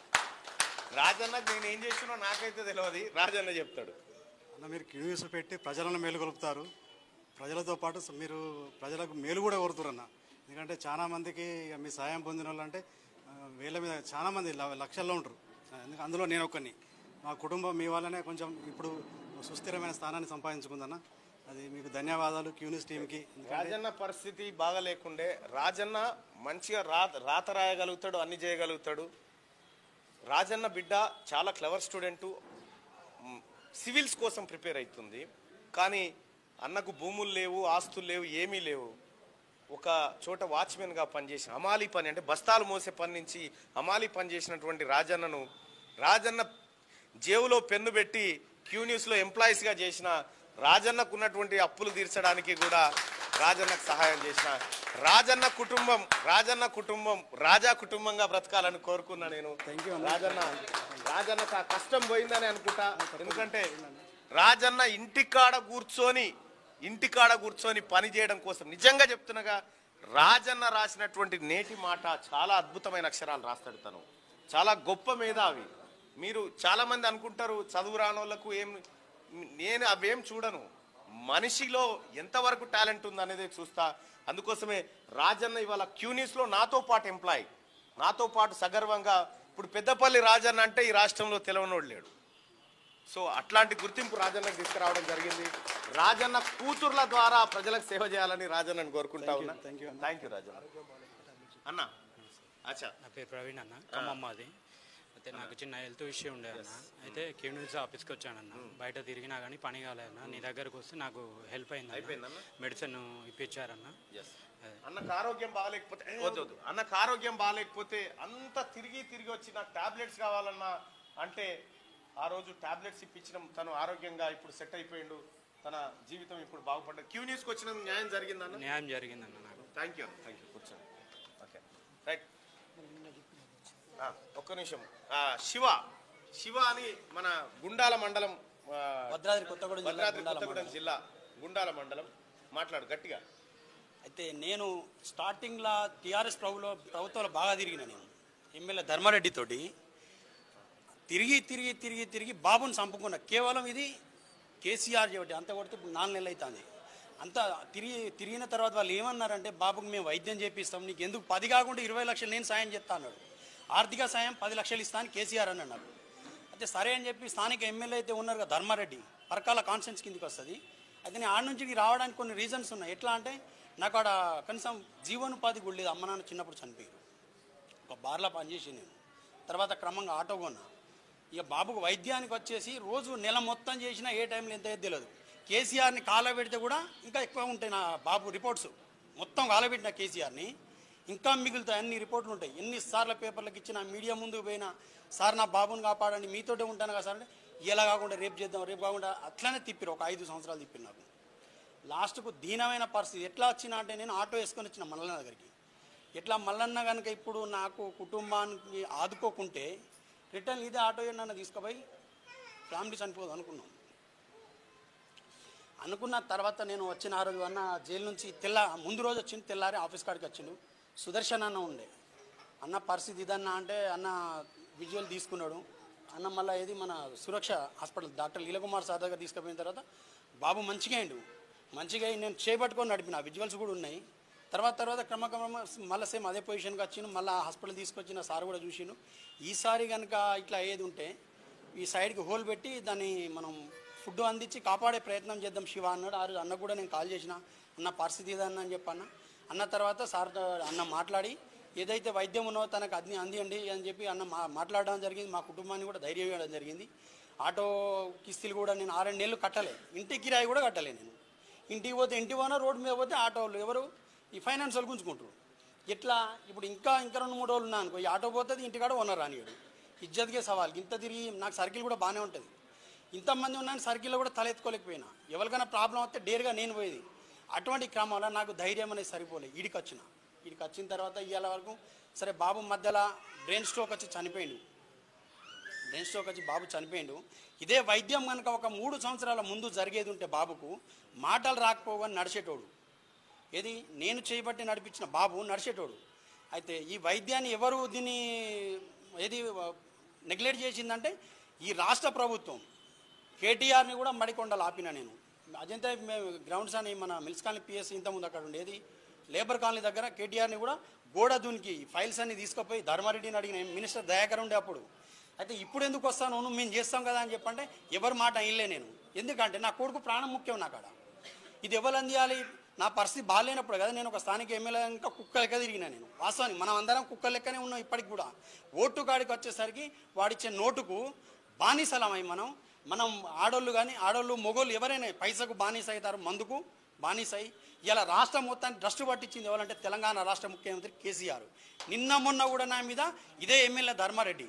రాజన్నకు నేను ఏం చేసినా నాకైతే తెలియదు రాజన్న చెప్తాడు అన్న మీరు కిణీస్ పెట్టి ప్రజలను మేలుకొలుపుతారు ప్రజలతో పాటు స- మీరు ప్రజలకు మేలు కూడా కోరుతారు అన్న ఎందుకంటే చాలా మందికి ఇక మీ సాయం పొందిన వాళ్ళు అంటే ఆ, వేల మీద చాలా మంది ల- లక్షల్లో ఉంటారు ఎందుకంటే అందులో నేను ఒక్కని మా కుటుంబం మీ వల్లనే కొంచెం ఇప్పుడు సుస్థిరమైన స్థానాన్ని సంపాదించుకుందన్న అది మీకు ధన్యవాదాలు క్యూనిస్ టీంకి ఎందుకంటే రాజన్న పరిస్థితి బాగా లేకుండే రాజన్న మంచిగా రా రాత రాయగలుగుతాడు అన్ని చేయగలుగుతాడు రాజన్న బిడ్డ చాలా క్లవర్ స్టూడెంటు మ్, సివిల్స్ కోసం ప్రిపేర్ అవుతుంది కానీ అన్నకు భూములు లేవు ఆస్తులు లేవు ఏమీ లేవు ఒక చోట వాచ్మెన్గా పనిచేసిన హమాలీ పని అంటే బస్తాలు మోసే పని నుంచి హమాలీ పని చేసినటువంటి రాజన్నను రాజన్న జేబులో పెన్ను పెట్టి క్యూ న్యూస్లో ఎంప్లాయీస్గా చేసిన రాజన్నకు ఉన్నటువంటి అప్పులు తీర్చడానికి కూడా రాజన్నకు సహాయం చేసిన రాజన్న కుటుంబం రాజన్న కుటుంబం రాజా కుటుంబంగా బ్రతకాలని కోరుకున్నా నేను రాజన్న రాజన్నకు ఆ కష్టం పోయిందని అనుకుంటా ఎందుకంటే రాజన్న ఇంటికాడ కూర్చొని ఇంటికాడ కూర్చొని పని చేయడం కోసం నిజంగా చెప్తున్నాగా రాజన్న రాసినటువంటి నేటి మాట చాలా అద్భుతమైన అక్షరాలు రాస్తాడు తను చాలా గొప్ప మేధావి మీరు చాలా మంది అనుకుంటారు చదువు రాని వాళ్ళకు ఏం నేను అవేం చూడను మనిషిలో ఎంతవరకు టాలెంట్ ఉంది అనేది చూస్తా అందుకోసమే రాజన్న ఇవాళ క్యూనిస్లో నాతో పాటు ఎంప్లాయ్ నాతో పాటు సగర్వంగా ఇప్పుడు పెద్దపల్లి రాజన్న అంటే ఈ రాష్ట్రంలో తెలవనోడు లేడు సో అట్లాంటి గుర్తింపు రాజన్నకు తీసుకురావడం జరిగింది రాజన్న కూతుర్ల ద్వారా ప్రజలకు సేవ చేయాలని రాజన్నని కోరుకుంటా ఉన్నా థ్యాంక్ యూ రాజన్న అన్న అచ్చా నా పేరు ప్రవీణ్ అన్న ఖమ్మం మాది అయితే నాకు చిన్న హెల్త్ ఇష్యూ ఉండే అన్న అయితే క్యూనిల్స్ ఆఫీస్కి వచ్చానన్న బయట తిరిగినా కానీ పని కాలేదన్న నీ దగ్గరకు వస్తే నాకు హెల్ప్ అయింది అయిపోయిందన్న? మెడిసిన్ ఇప్పించారన్న అన్నకు ఆరోగ్యం బాగాలేకపోతే ఏ, వద్దు వద్దు అన్నకు ఆరోగ్యం బాగాలేకపోతే అంత తిరిగి తిరిగి వచ్చి నాకు టాబ్లెట్స్ కావాలన్నా అంటే ఆ రోజు టాబ్లెట్స్ ఇప్పించడం తను ఆరోగ్యంగా ఇప్పుడు సెట్ అయిపోయిండు తన జీవితం ఇప్పుడు బాగుపడ్డది క్యూ న్యూస్కి వచ్చిన న్యాయం జరిగిందన్న న్యాయం జరిగిందన్న నాకు థ్యాంక్ యూ థ్యాంక్ యూ కూర్చోండి ఓకే రైట్ ఆ, ఒక్క నిమిషం ఆ, శివ శివ అని మన గుండాల మండలం ఆ, భద్రాద్రి కొత్తగూడెం జిల్లా భద్రాద్రి గుండాల కొత్తగూడెం మండలం. జిల్లా గుండాల మండలం మాట్లాడు గట్టిగా అయితే నేను స్టార్టింగ్లో టీఆర్ఎస్ ప్రభులో ప్రభుత్వంలో బాగా తిరిగిన నేను ఎమ్మెల్యే ధర్మారెడ్డి తోటి తిరిగి తిరిగి తిరిగి తిరిగి బాబుని చంపుకున్నా కేవలం ఇది కేసీఆర్ చెబట్టి అంత కొడితే ఇప్పుడు నాలుగు నెలలు అవుతుంది అంత తిరిగి తిరిగిన తర్వాత వాళ్ళు ఏమన్నారంటే బాబుకి మేము వైద్యం చేపిస్తాం నీకు ఎందుకు పది కాకుండా ఇరవై లక్షలు నేను సాయం చేస్తా అన్నాడు ఆర్థిక సాయం పది లక్షలు ఇస్తాను కేసీఆర్ అని అన్నాడు అయితే సరే అని చెప్పి స్థానిక ఎమ్మెల్యే అయితే ఉన్నారు కదా ధర్మారెడ్డి పరకాల కాన్ఫరెన్స్ కిందకి వస్తుంది అయితే నేను ఆడ నుంచి ఇక్కడికి రావడానికి కొన్ని రీజన్స్ ఉన్నాయి ఎట్లా అంటే నాకు ఆడ కనీసం జీవనోపాధి కూడా లేదు అమ్మ నాన్న చిన్నప్పుడు చనిపోయారు ఒక బార్లో పనిచేసి నేను తర్వాత క్రమంగా ఆటో కొన్నా ఇక బాబుకు వైద్యానికి వచ్చేసి రోజు నెల మొత్తం చేసినా ఏ టైంలో ఎంత అయ్యేది తెలియదు కేసీఆర్ని కాల పెడితే కూడా ఇంకా ఎక్కువ ఉంటాయి నా బాబు రిపోర్ట్స్ మొత్తం కాలబెట్టిన కేసీఆర్ని ఇంకా మిగులుతాయి అన్ని రిపోర్ట్లు ఉంటాయి ఎన్నిసార్లు పేపర్లకు ఇచ్చిన మీడియా ముందుకు పోయినా సార్ నా బాబుని కాపాడండి మీతోటే ఉంటాను కదా సార్ అంటే ఇలా కాకుండా రేపు చేద్దాం రేపు కాకుండా అట్లనే తిప్పిరు ఒక ఐదు సంవత్సరాలు తిప్పిరు నాకు లాస్ట్కు దీనమైన పరిస్థితి ఎట్లా వచ్చినా అంటే నేను ఆటో వేసుకొని వచ్చిన మల్లన్న దగ్గరికి ఎట్లా మల్లన్న కనుక ఇప్పుడు నాకు కుటుంబానికి ఆదుకోకుంటే రిటర్న్ ఇదే ఆటో నన్ను తీసుకుపోయి ఫ్యామిలీ చనిపోదు అనుకున్నాం అనుకున్న తర్వాత నేను వచ్చిన ఆ రోజు అన్న జైలు నుంచి తెల్ల ముందు రోజు వచ్చింది తెల్లారి ఆఫీస్ కాడికి వచ్చిండు సుదర్శన్ అన్న ఉండే అన్న పరిస్థితి ఇదన్నా అంటే అన్న విజువల్ తీసుకున్నాడు అన్న మళ్ళీ ఏది మన Suraksha hospital doctor Leelakumar sir దగ్గర తీసుకుపోయిన తర్వాత బాబు మంచిగా అయిండు మంచిగా అయి నేను చేపట్టుకొని నడిపిన విజువల్స్ కూడా ఉన్నాయి తర్వాత తర్వాత క్రమక్రమ మళ్ళీ సేమ్ అదే పొజిషన్కి వచ్చిండు మళ్ళీ హాస్పిటల్ తీసుకొచ్చిన సార్ కూడా చూసిండు ఈసారి కనుక ఇట్లా ఏది ఉంటే ఈ సైడ్కి హోల్ పెట్టి దాన్ని మనం ఫుడ్ అందించి కాపాడే ప్రయత్నం చేద్దాం శివ అన్నాడు ఆ రోజు అన్న కూడా నేను కాల్ చేసిన అన్న పరిస్థితి ఇదన్న అని చెప్పన్న అన్న తర్వాత సార్ అన్న మాట్లాడి ఏదైతే వైద్యం ఉన్నో తనకు అన్ని అందియండి అని చెప్పి అన్న మా మాట్లాడడం జరిగింది మా కుటుంబాన్ని కూడా ధైర్యం ఇవ్వడం జరిగింది ఆటో కిస్తీలు కూడా నేను ఆరేడు నెలలు కట్టలే ఇంటి కిరాయి కూడా కట్టలే నేను ఇంటికి పోతే ఇంటి పోనా రోడ్డు మీద పోతే ఆటో వాళ్ళు ఎవరు ఈ ఫైనాన్స్ వాళ్ళు గుంజుకుంటారు ఎట్లా ఇప్పుడు ఇంకా ఇంకా రెండు మూడు రోజులు ఉన్నా అనుకో ఈ ఆటో పోతుంది ఇంటికాడ ఓనర్ రానియడు ఇజ్జత్కే సవాల్ ఇంత తిరిగి నాకు సర్కిల్ కూడా బాగానే ఉంటుంది ఇంతమంది ఉన్నాను సర్కిల్లో కూడా తలెత్తుకోలేకపోయినా ఎవరికైనా ప్రాబ్లం వస్తే డేర్గా నేను పోయేది అటువంటి క్రమంలో నాకు ధైర్యం అనేది సరిపోలే ఈడికి వచ్చిన ఈడికి వచ్చిన తర్వాత ఇవాళ వరకు సరే బాబు మధ్యలో బ్రెయిన్ స్ట్రోక్ వచ్చి చనిపోయిండు బ్రెయిన్ స్ట్రోక్ వచ్చి బాబు చనిపోయిండు ఇదే వైద్యం కనుక ఒక మూడు సంవత్సరాల ముందు జరిగేది ఉంటే బాబుకు మాటలు రాకపోగా నడిచేటోడు ఏది నేను చేయబట్టి నడిపించిన బాబు నడిచేటోడు అయితే ఈ వైద్యాన్ని ఎవరు దీన్ని ఏది నెగ్లెక్ట్ చేసిందంటే ఈ రాష్ట్ర ప్రభుత్వం కేటీఆర్ని కూడా మడికొండలు ఆపిన నేను అజంతా మేము గ్రౌండ్స్ అని మన మిల్స్ కాలనీ పిఎస్ ఇంతకుముందు అక్కడ ఉండేది లేబర్ కాలనీ దగ్గర కేటీఆర్ని కూడా గోడ దునికి ఫైల్స్ అన్ని తీసుకుపోయి ధర్మారెడ్డిని అడిగిన మినిస్టర్ దయాకర్ ఉండే అప్పుడు అయితే ఇప్పుడు ఎందుకు వస్తాను నువ్వు మేము చేస్తాం కదా అని చెప్పంటే ఎవరి మాట అయినలే నేను ఎందుకంటే నా కొడుకు ప్రాణం ముఖ్యం నాకు అక్కడ ఇది ఎవరు అందియాలి నా పరిస్థితి బాగాలేనప్పుడు కదా నేను ఒక స్థానిక ఎమ్మెల్యే ఇంకా కుక్క లెక్క తిరిగినా నేను వాస్తవానికి మనం అందరం కుక్క లెక్కనే ఉన్నాం ఇప్పటికి కూడా ఓటు కాడికి వచ్చేసరికి వాడిచ్చే నోటుకు బానిసలమై మనం మనం ఆడోళ్ళు కానీ ఆడోళ్ళు మొగోళ్ళు ఎవరైనా పైసకు బానిస అవుతారు మందుకు బానిసై ఇలా రాష్ట్రం మొత్తాన్ని డస్ట్ పట్టించింది ఎవరంటే తెలంగాణ రాష్ట్ర ముఖ్యమంత్రి కేసీఆర్ నిన్న మొన్న కూడా నా మీద ఇదే ఎమ్మెల్యే ధర్మారెడ్డి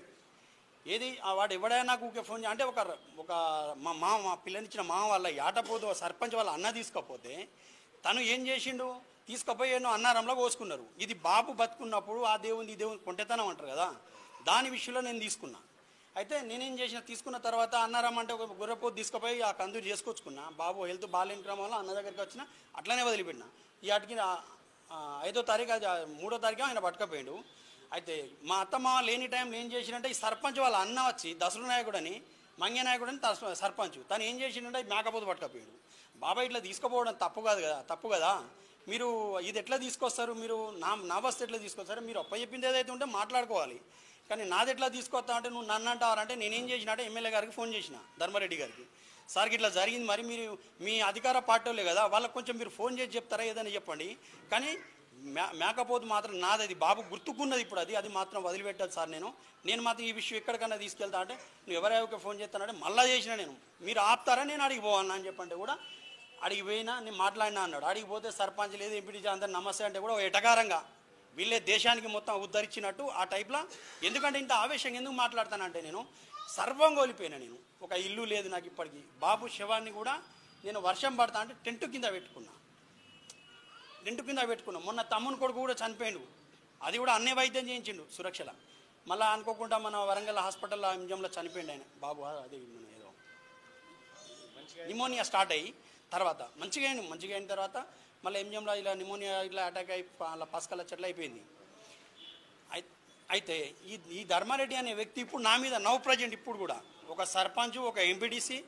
ఏది ఆ వాడు ఎవడైనా నాకు ఊరికే ఫోన్ చే- అంటే ఒక ఒక మా మామ మా పిల్లనిచ్చిన మామ వాళ్ళ ఆటపోదు సర్పంచ్ వాళ్ళ అన్న తీసుకోపోతే తను ఏం చేసిండు తీసుకుపోయి ఎన్నో అన్నారంలో కోసుకున్నారు ఇది బాబు బతుకున్నప్పుడు ఆ దేవుని ఈ దేవుని కొంటెతనం అంటారు కదా దాని విషయంలో నేను తీసుకున్నా అయితే నేనేం చేసిన తీసుకున్న తర్వాత అన్నారం అంటే ఒక గుర్రపోతు తీసుకుపోయి ఆ కందూరు చేసుకొచ్చుకున్నా బాబు హెల్త్ బాగాలేని క్రమంలో అన్న దగ్గరికి వచ్చిన అట్లనే వదిలిపెట్టిన ఈ ఆటికి ఆ- ఆ ఐదో తారీఖు అది ఆ మూడో తారీఖు ఆయన పట్టుకపోయాడు అయితే మా అత్తమ్మ లేని టైంలో ఏం చేసిందంటే ఈ సర్పంచ్ వాళ్ళ అన్న వచ్చి దసరు నాయకుడు అని మంగ్య నాయకుడు అని తస్- సర్పంచ్ తను ఏం చేసిండంటే మేకపోతు పట్టుకపోయాడు బాబాయ్ ఇట్లా తీసుకుపోవడం తప్పు కాదు కదా తప్పు కదా మీరు ఇది ఎట్లా తీసుకొస్తారు మీరు నా నా బస్సు ఎట్లా తీసుకొస్తారు మీరు అప్ప చెప్పింది ఏదైతే ఉంటే మాట్లాడుకోవాలి కానీ నాది ఎట్లా తీసుకొస్తా అంటే నువ్వు నన్ను అంటావారంటే నేనేం చేసిన అంటే ఎమ్మెల్యే గారికి ఫోన్ చేసిన ధర్మారెడ్డి గారికి సార్కి ఇట్లా జరిగింది మరి మీరు మీ అధికార పార్టీలే కదా వాళ్ళకి కొంచెం మీరు ఫోన్ చేసి చెప్తారా ఏదని చెప్పండి కానీ మే మేకపోతు మాత్రం నాది అది బాబు గుర్తుకున్నది ఇప్పుడు అది అది మాత్రం వదిలిపెట్టాలి సార్ నేను నేను మాత్రం ఈ విషయం ఎక్కడికన్నా తీసుకెళ్తా అంటే నువ్వు ఎవరెవరికి ఫోన్ చేస్తానంటే మళ్ళీ చేసిన నేను మీరు ఆపుతారా నేను అడిగి పోవన్నా అని చెప్పంటే కూడా అడిగి పోయినా నేను మాట్లాడినా అన్నాడు అడిగి పోతే సర్పంచ్ లేదు ఎంపీటీ అందరు నమస్తే అంటే కూడా ఓ ఎటకారంగా వీళ్ళే దేశానికి మొత్తం ఉద్ధరించినట్టు ఆ టైప్లో ఎందుకంటే ఇంత ఆవేశంగా ఎందుకు మాట్లాడతానంటే నేను సర్వం కోల్పోయినా నేను ఒక ఇల్లు లేదు నాకు ఇప్పటికి బాబు శవాన్ని కూడా నేను వర్షం పడతా అంటే టెంట్ కింద పెట్టుకున్నా టెంట్ కింద పెట్టుకున్నా మొన్న తమ్ముని కొడుకు కూడా చనిపోయిండు అది కూడా అన్నీ వైద్యం చేయించిండు సురక్షల మళ్ళీ అనుకోకుండా మన వరంగల్ హాస్పిటల్లో ఎంజంలో చనిపోయిండు ఆయన బాబు అది మన ఏదో నిమోనియా స్టార్ట్ అయ్యి తర్వాత మంచిగా అయింది మంచిగా అయిన తర్వాత మళ్ళీ ఎంజిఎంలో ఇలా నిమోనియా ఇట్లా అటాక్ అయి అలా పసకల చెట్ల అయిపోయింది అయి- అయితే ఈ ఈ ధర్మారెడ్డి అనే వ్యక్తి ఇప్పుడు నా మీద నవ్ ప్రజెంట్ ఇప్పుడు కూడా ఒక సర్పంచ్ ఒక ఎంపీటీసీ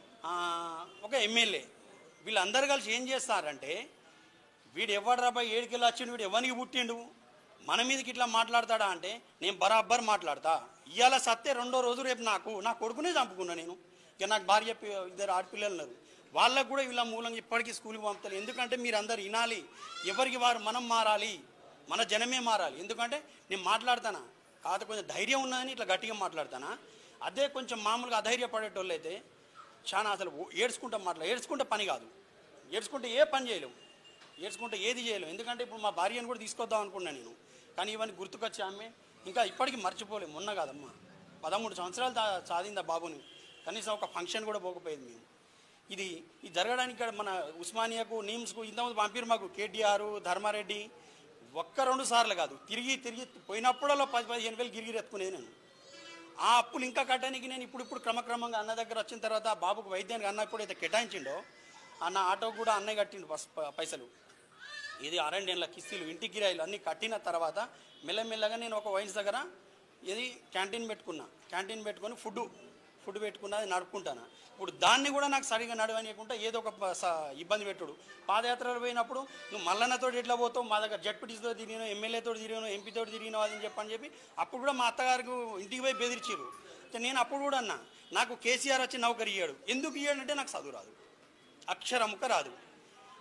ఒక ఎమ్మెల్యే వీళ్ళందరూ కలిసి ఏం చేస్తారంటే వీడు ఎవడు రాబాయి ఏడుకెళ్ళి వచ్చిండు వీడు ఎవరికి పుట్టిండు మన మీదకి ఇట్లా మాట్లాడతాడా అంటే నేను బరాబర్ మాట్లాడతా ఇవాళ సత్తే రెండో రోజు రేపు నాకు నా కొడుకునే చంపుకున్నా నేను ఇక నాకు భార్య పి- ఇద్దరు ఆడపిల్లలు ఉన్నారు వాళ్ళకు కూడా వీళ్ళ మూలంగా ఇప్పటికీ స్కూల్కి పంపుతారు ఎందుకంటే మీరు అందరు వినాలి ఎవరికి వారు మనం మారాలి మన జనమే మారాలి ఎందుకంటే నేను మాట్లాడతానా కాకపోతే కొంచెం ధైర్యం ఉన్నదని ఇట్లా గట్టిగా మాట్లాడతానా అదే కొంచెం మామూలుగా అధైర్యపడేటోళ్ళు అయితే చాలా అసలు ఓ- ఏడ్చుకుంటా మాట్లా ఏడ్చుకుంటే పని కాదు ఏడ్చుకుంటే ఏ పని చేయలేవు ఏడ్చుకుంటే ఏది చేయలేవు ఎందుకంటే ఇప్పుడు మా భార్యను కూడా తీసుకొద్దాం అనుకున్నాను నేను కానీ ఇవన్నీ గుర్తుకొచ్చి ఆమె ఇంకా ఇప్పటికీ మర్చిపోలేము మొన్న కాదమ్మా పదమూడు సంవత్సరాలు దా- సాధింది ఆ బాబుని కనీసం ఒక ఫంక్షన్ కూడా పోకపోయేది మేము ఇది ఇది జరగడానికి ఇక్కడ మన ఉస్మానియాకు నీమ్స్కు ఇంతకుముందు పంపిరు మాకు కేటీఆర్ ధర్మారెడ్డి ఒక్క రెండు సార్లు కాదు తిరిగి తిరిగి పోయినప్పుడల్లా పది పదిహేను వేలు గిరిగిరి ఎత్తుకునేది నేను ఆ అప్పులు ఇంకా కట్టడానికి నేను ఇప్పుడు ఇప్పుడు క్రమక్రమంగా అన్న దగ్గర వచ్చిన తర్వాత ఆ బాబుకు వైద్యానికి అన్న ఎప్పుడైతే కేటాయించిండో అన్న ఆటోకు కూడా అన్నయ్య కట్టిండు పస్- ప- పైసలు ఇది అరణ్యంల కిస్తీలు ఇంటి కిరాయిలు అన్నీ కట్టిన తర్వాత మెల్లమెల్లగా నేను ఒక వైన్స్ దగ్గర ఇది క్యాంటీన్ పెట్టుకున్నా క్యాంటీన్ పెట్టుకొని ఫుడ్ ఫుడ్ పెట్టుకున్నా అది నడుపుకుంటాను ఇప్పుడు దాన్ని కూడా నాకు సరిగా నడవనీయకుండా ఏదో ఒక ప- స- ఇబ్బంది పెట్టుడు పాదయాత్రలు పోయినప్పుడు నువ్వు మల్లన్నతో ఎట్లా పోతావు మా దగ్గర జడ్పీటీసీతో తిరిగినావు ఎమ్మెల్యేతో తిరిగినావు ఎంపీతో తిరిగినావు అని చెప్పని చెప్పి అప్పుడు కూడా మా అత్తగారికి ఇంటికి పోయి బెదిరించారు అయితే నేను అప్పుడు కూడా అన్నా నాకు కేసీఆర్ వచ్చి నౌకరి ఇయ్యాడు ఎందుకు ఇయ్యాడంటే నాకు చదువు రాదు అక్షరముక రాదు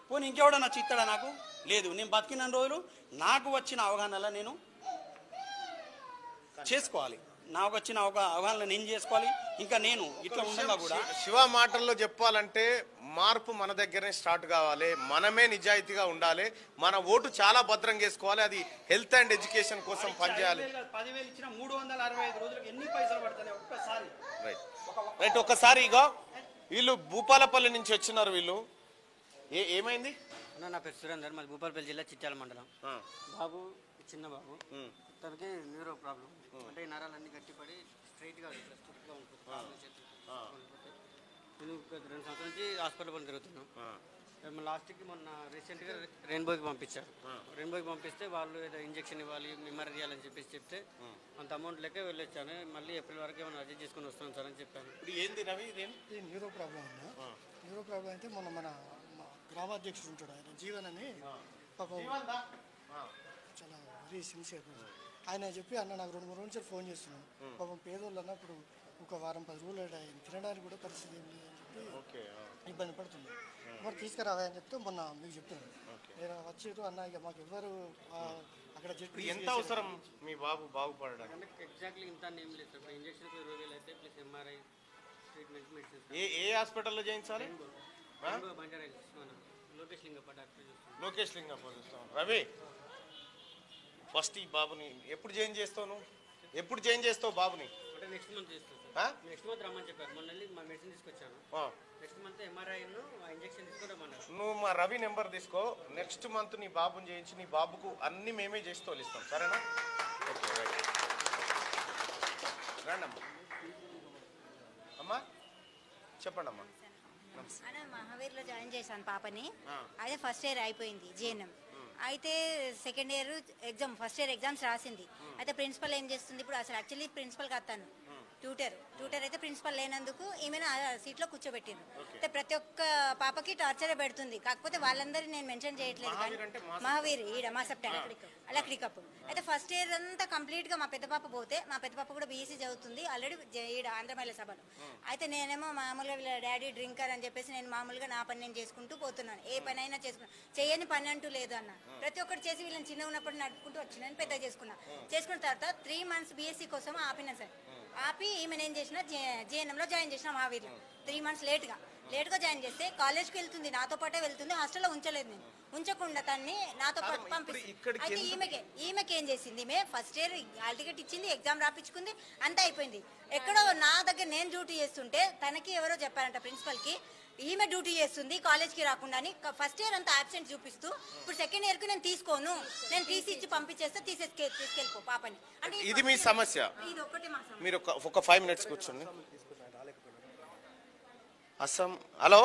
పోనీ ఇంకెవడన్నా చిత్తాడా నాకు లేదు నేను బతికిన రోజులు నాకు వచ్చిన అవగాహనలో నేను చేసుకోవాలి నాకు వచ్చిన అవగా అవగాహన నేను చేసుకోవాలి ఇంకా నేను ఇట్లా ఉండగా కూడా శివ- శివ మాటల్లో చెప్పాలంటే మార్పు మన దగ్గరనే స్టార్ట్ కావాలి మనమే నిజాయితీగా ఉండాలి మన ఓటు చాలా భద్రం చేసుకోవాలి అది హెల్త్ అండ్ ఎడ్యుకేషన్ కోసం పనిచేయాలి ఐదు వేలు కాదు, పదివేలు ఇచ్చిన మూడు వందల అరవై ఐదు రోజులకు ఎన్ని పైసలు పడతాయి ఒక్కసారి రైట్ రైట్ ఒక్కసారి ఇగో వీళ్ళు భూపాలపల్లి నుంచి వచ్చినారు వీళ్ళు ఏ ఏమైంది అన్న నా పేరు సురేందర్ మాది భూపాలపల్లి జిల్లా చిట్యాల మండలం బాబు చిన్న బాబు తనకి న్యూరో ప్రాబ్లం అంటే ఈ నరాలన్నీ గట్టిపడి స్ట్రైట్గా ఇట్లా స్ట్రిక్ట్గా ఉంటుంది కాళ్ళు చేతులు కోల్పోతాయి. నేను ఒక రెండు సంవత్సరాల నుంచి హాస్పిటల్ పని తిరుగుతున్నాం మేము లాస్ట్కి మొన్న రీసెంట్గా రెయిన్బోకి పంపించారు రెయిన్బోకి పంపిస్తే వాళ్ళు ఏదో ఇంజెక్షన్ ఇవ్వాలి మిమ్మరీ ఇవ్వాలని చెప్పేసి చెప్తే అంత అమౌంట్ లెక్క వెళ్ళొచ్చాను మళ్ళీ ఏప్రిల్ వరకు ఏమైనా అడ్జస్ట్ చేసుకొని వస్తాను సార్ అని చెప్పాను ఇప్పుడు ఏంది రవి ఇదేం ఈ న్యూరో ప్రాబ్లం ఉందా న్యూరో ప్రాబ్లం అయితే మొన్న మన మా గ్రామాధ్యక్షుడు ఉంటాడు ఆయన జీవన్ అని పాపం చాలా వెరీ సిన్సియర్ ఆయన చెప్పి అన్న నాకు రెండు మూడు రోజుల నుంచి ఫోన్ చేస్తున్నాను పాపం పేదోళ్ళు అన్నప్పుడు ఒక వారం పది రోజులు ఆయన తినడానికి కూడా పరిస్థితి ఏం లేదు అని ఓకే చెప్పి ఇబ్బంది పడుతుంది మరి తీసుకురావా అని చెప్తే మొన్న మీకు చెప్పాను నేను వచ్చారు అన్న ఇక మాకు ఎవరు ఆ, అక్కడ ఇప్పుడు జడ్పీ ఎంత అవసరం మీ బాబు బాగుపడడానికి అంటే ఎగ్జాక్ట్లీ ఇంత అని ఏం లేదు సార్ ఇప్పుడు ఇంజక్షన్కి ఇరవై వేలు అయితే ప్లస్ ఎంఆర్ఐ ట్రీట్మెంట్ మెడిసిన్స్ ఏ ఏ హాస్పిటల్లో చేయించాలి ఆ? బంజారా హిల్స్ మన లోకేష్ లింగప్ప డాక్టర్ చూస్తున్నాం లోకేష్ లింగ చూస్తాం రవి ఫస్ట్ ఈ బాబుని ఎప్పుడు జాయిన్ చేస్తావు నువ్వు ఎప్పుడు జాయిన్ చేస్తావు బాబుని అంటే నెక్స్ట్ మంత్ చేస్తాం ఆ? సార్ నెక్స్ట్ మంత్ రమ్మని చెప్పారు మొన్న వెళ్ళి మా మెడిసిన్ తీసుకొచ్చాను ఆ. నెక్స్ట్ మంత్ ఎంఆర్ఐ ఇంజక్షన్ తీసుకుంటామన్నారు నువ్వు మా రవి నెంబర్ తీసుకో నెక్స్ట్ మంత్ నీ బాబుని చేయించి నీ బాబుకు అన్ని మేమే చేసి తోలిస్తాం సరేనా ఓకే రైట్ రండి అమ్మా అమ్మా చెప్పండి అమ్మా నమస్తే అన్న మహావీర్లో జాయిన్ చేశాను పాపని ఆ. అయితే ఫస్ట్ ఇయర్ అయిపోయింది జిఎన్ఎం అయితే second year exam first year exams రాసింది అయితే ప్రిన్సిపల్ ఏం చేస్తుంది ఇప్పుడు అసలు యాక్చువల్లీ ప్రిన్సిపల్ కాదు తను ట్యూటర్ ట్యూటర్ అయితే ప్రిన్సిపల్ లేనందుకు ఈమెను ఆ సీట్లో కూర్చోబెట్టిండ్రు అయితే ప్రతి ఒక్క పాపకి టార్చరే పెడుతుంది కాకపోతే వాళ్ళందరినీ నేను మెన్షన్ చేయట్లేదు కానీ మహావీర్ ఈడ మా సెప్టెంబర్ అలక్రికప్ అయితే ఫస్ట్ ఇయర్ అంతా కంప్లీట్ గా మా పెద్ద పాప పోతే మా పెద్ద పాప కూడా బీఎస్సీ చదువుతుంది ఆల్రెడీ ఈడ ఆంధ్ర మహిళా సభలో అయితే నేనేమో మామూలుగా వీళ్ళ డాడీ డ్రింకర్ అని చెప్పేసి నేను మామూలుగా నా పని నేను చేసుకుంటూ పోతున్నాను ఏ పని అయినా చేసుకున్నాను చేయని పని అంటూ లేదు అన్న ప్రతి ఒక్కటి చేసి వీళ్ళని చిన్న ఉన్నప్పుడు నడుపుకుంటూ వచ్చినాను పెద్ద చేసుకున్నా చేసుకున్న తర్వాత త్రీ మంత్స్ బీఎస్సీ కోసం ఆపిన సార్ ఆపి ఈమె నేను చేసిన జేఎన్ఎంలో జాయిన్ చేసిన మహావీర్లో త్రీ మంత్స్ లేట్గా లేట్గా జాయిన్ చేస్తే కాలేజ్కి వెళ్తుంది నాతో పాటే వెళ్తుంది హాస్టల్లో ఉంచలేదు నేను ఉంచకుండా తన్ని నాతో పాటు పంపిస్తుంది ఇక్కడికి అయితే ఎందుకు- ఈమెకి ఈమెకి ఏం చేసింది ఈమె ఫస్ట్ ఇయర్ హాల్ టికెట్ ఇచ్చింది ఎగ్జామ్ రాపించుకుంది అంతా అయిపోయింది ఎక్కడో నా దగ్గర నేను డ్యూటీ చేస్తుంటే తనకి ఎవరో చెప్పారంట ప్రిన్సిపల్ కి ఈమె డ్యూటీ చేస్తుంది కాలేజ్కి రాకుండా అని ఫస్ట్ ఇయర్ అంతా అబ్సెంట్ చూపిస్తూ ఇప్పుడు సెకండ్ ఇయర్ కి నేను తీసుకోను నేను తీసి ఇచ్చి పంపించేస్తే తీసేసుకె తీసుకెళ్ళిపో పాపని అంటే ఈ ఇది మీ first year- సమస్య ఇది ఒకటి మా సమస్య మీరు ఒక ఒక ఫైవ్ మినిట్స్ కూర్చోండి అస్సాం హలో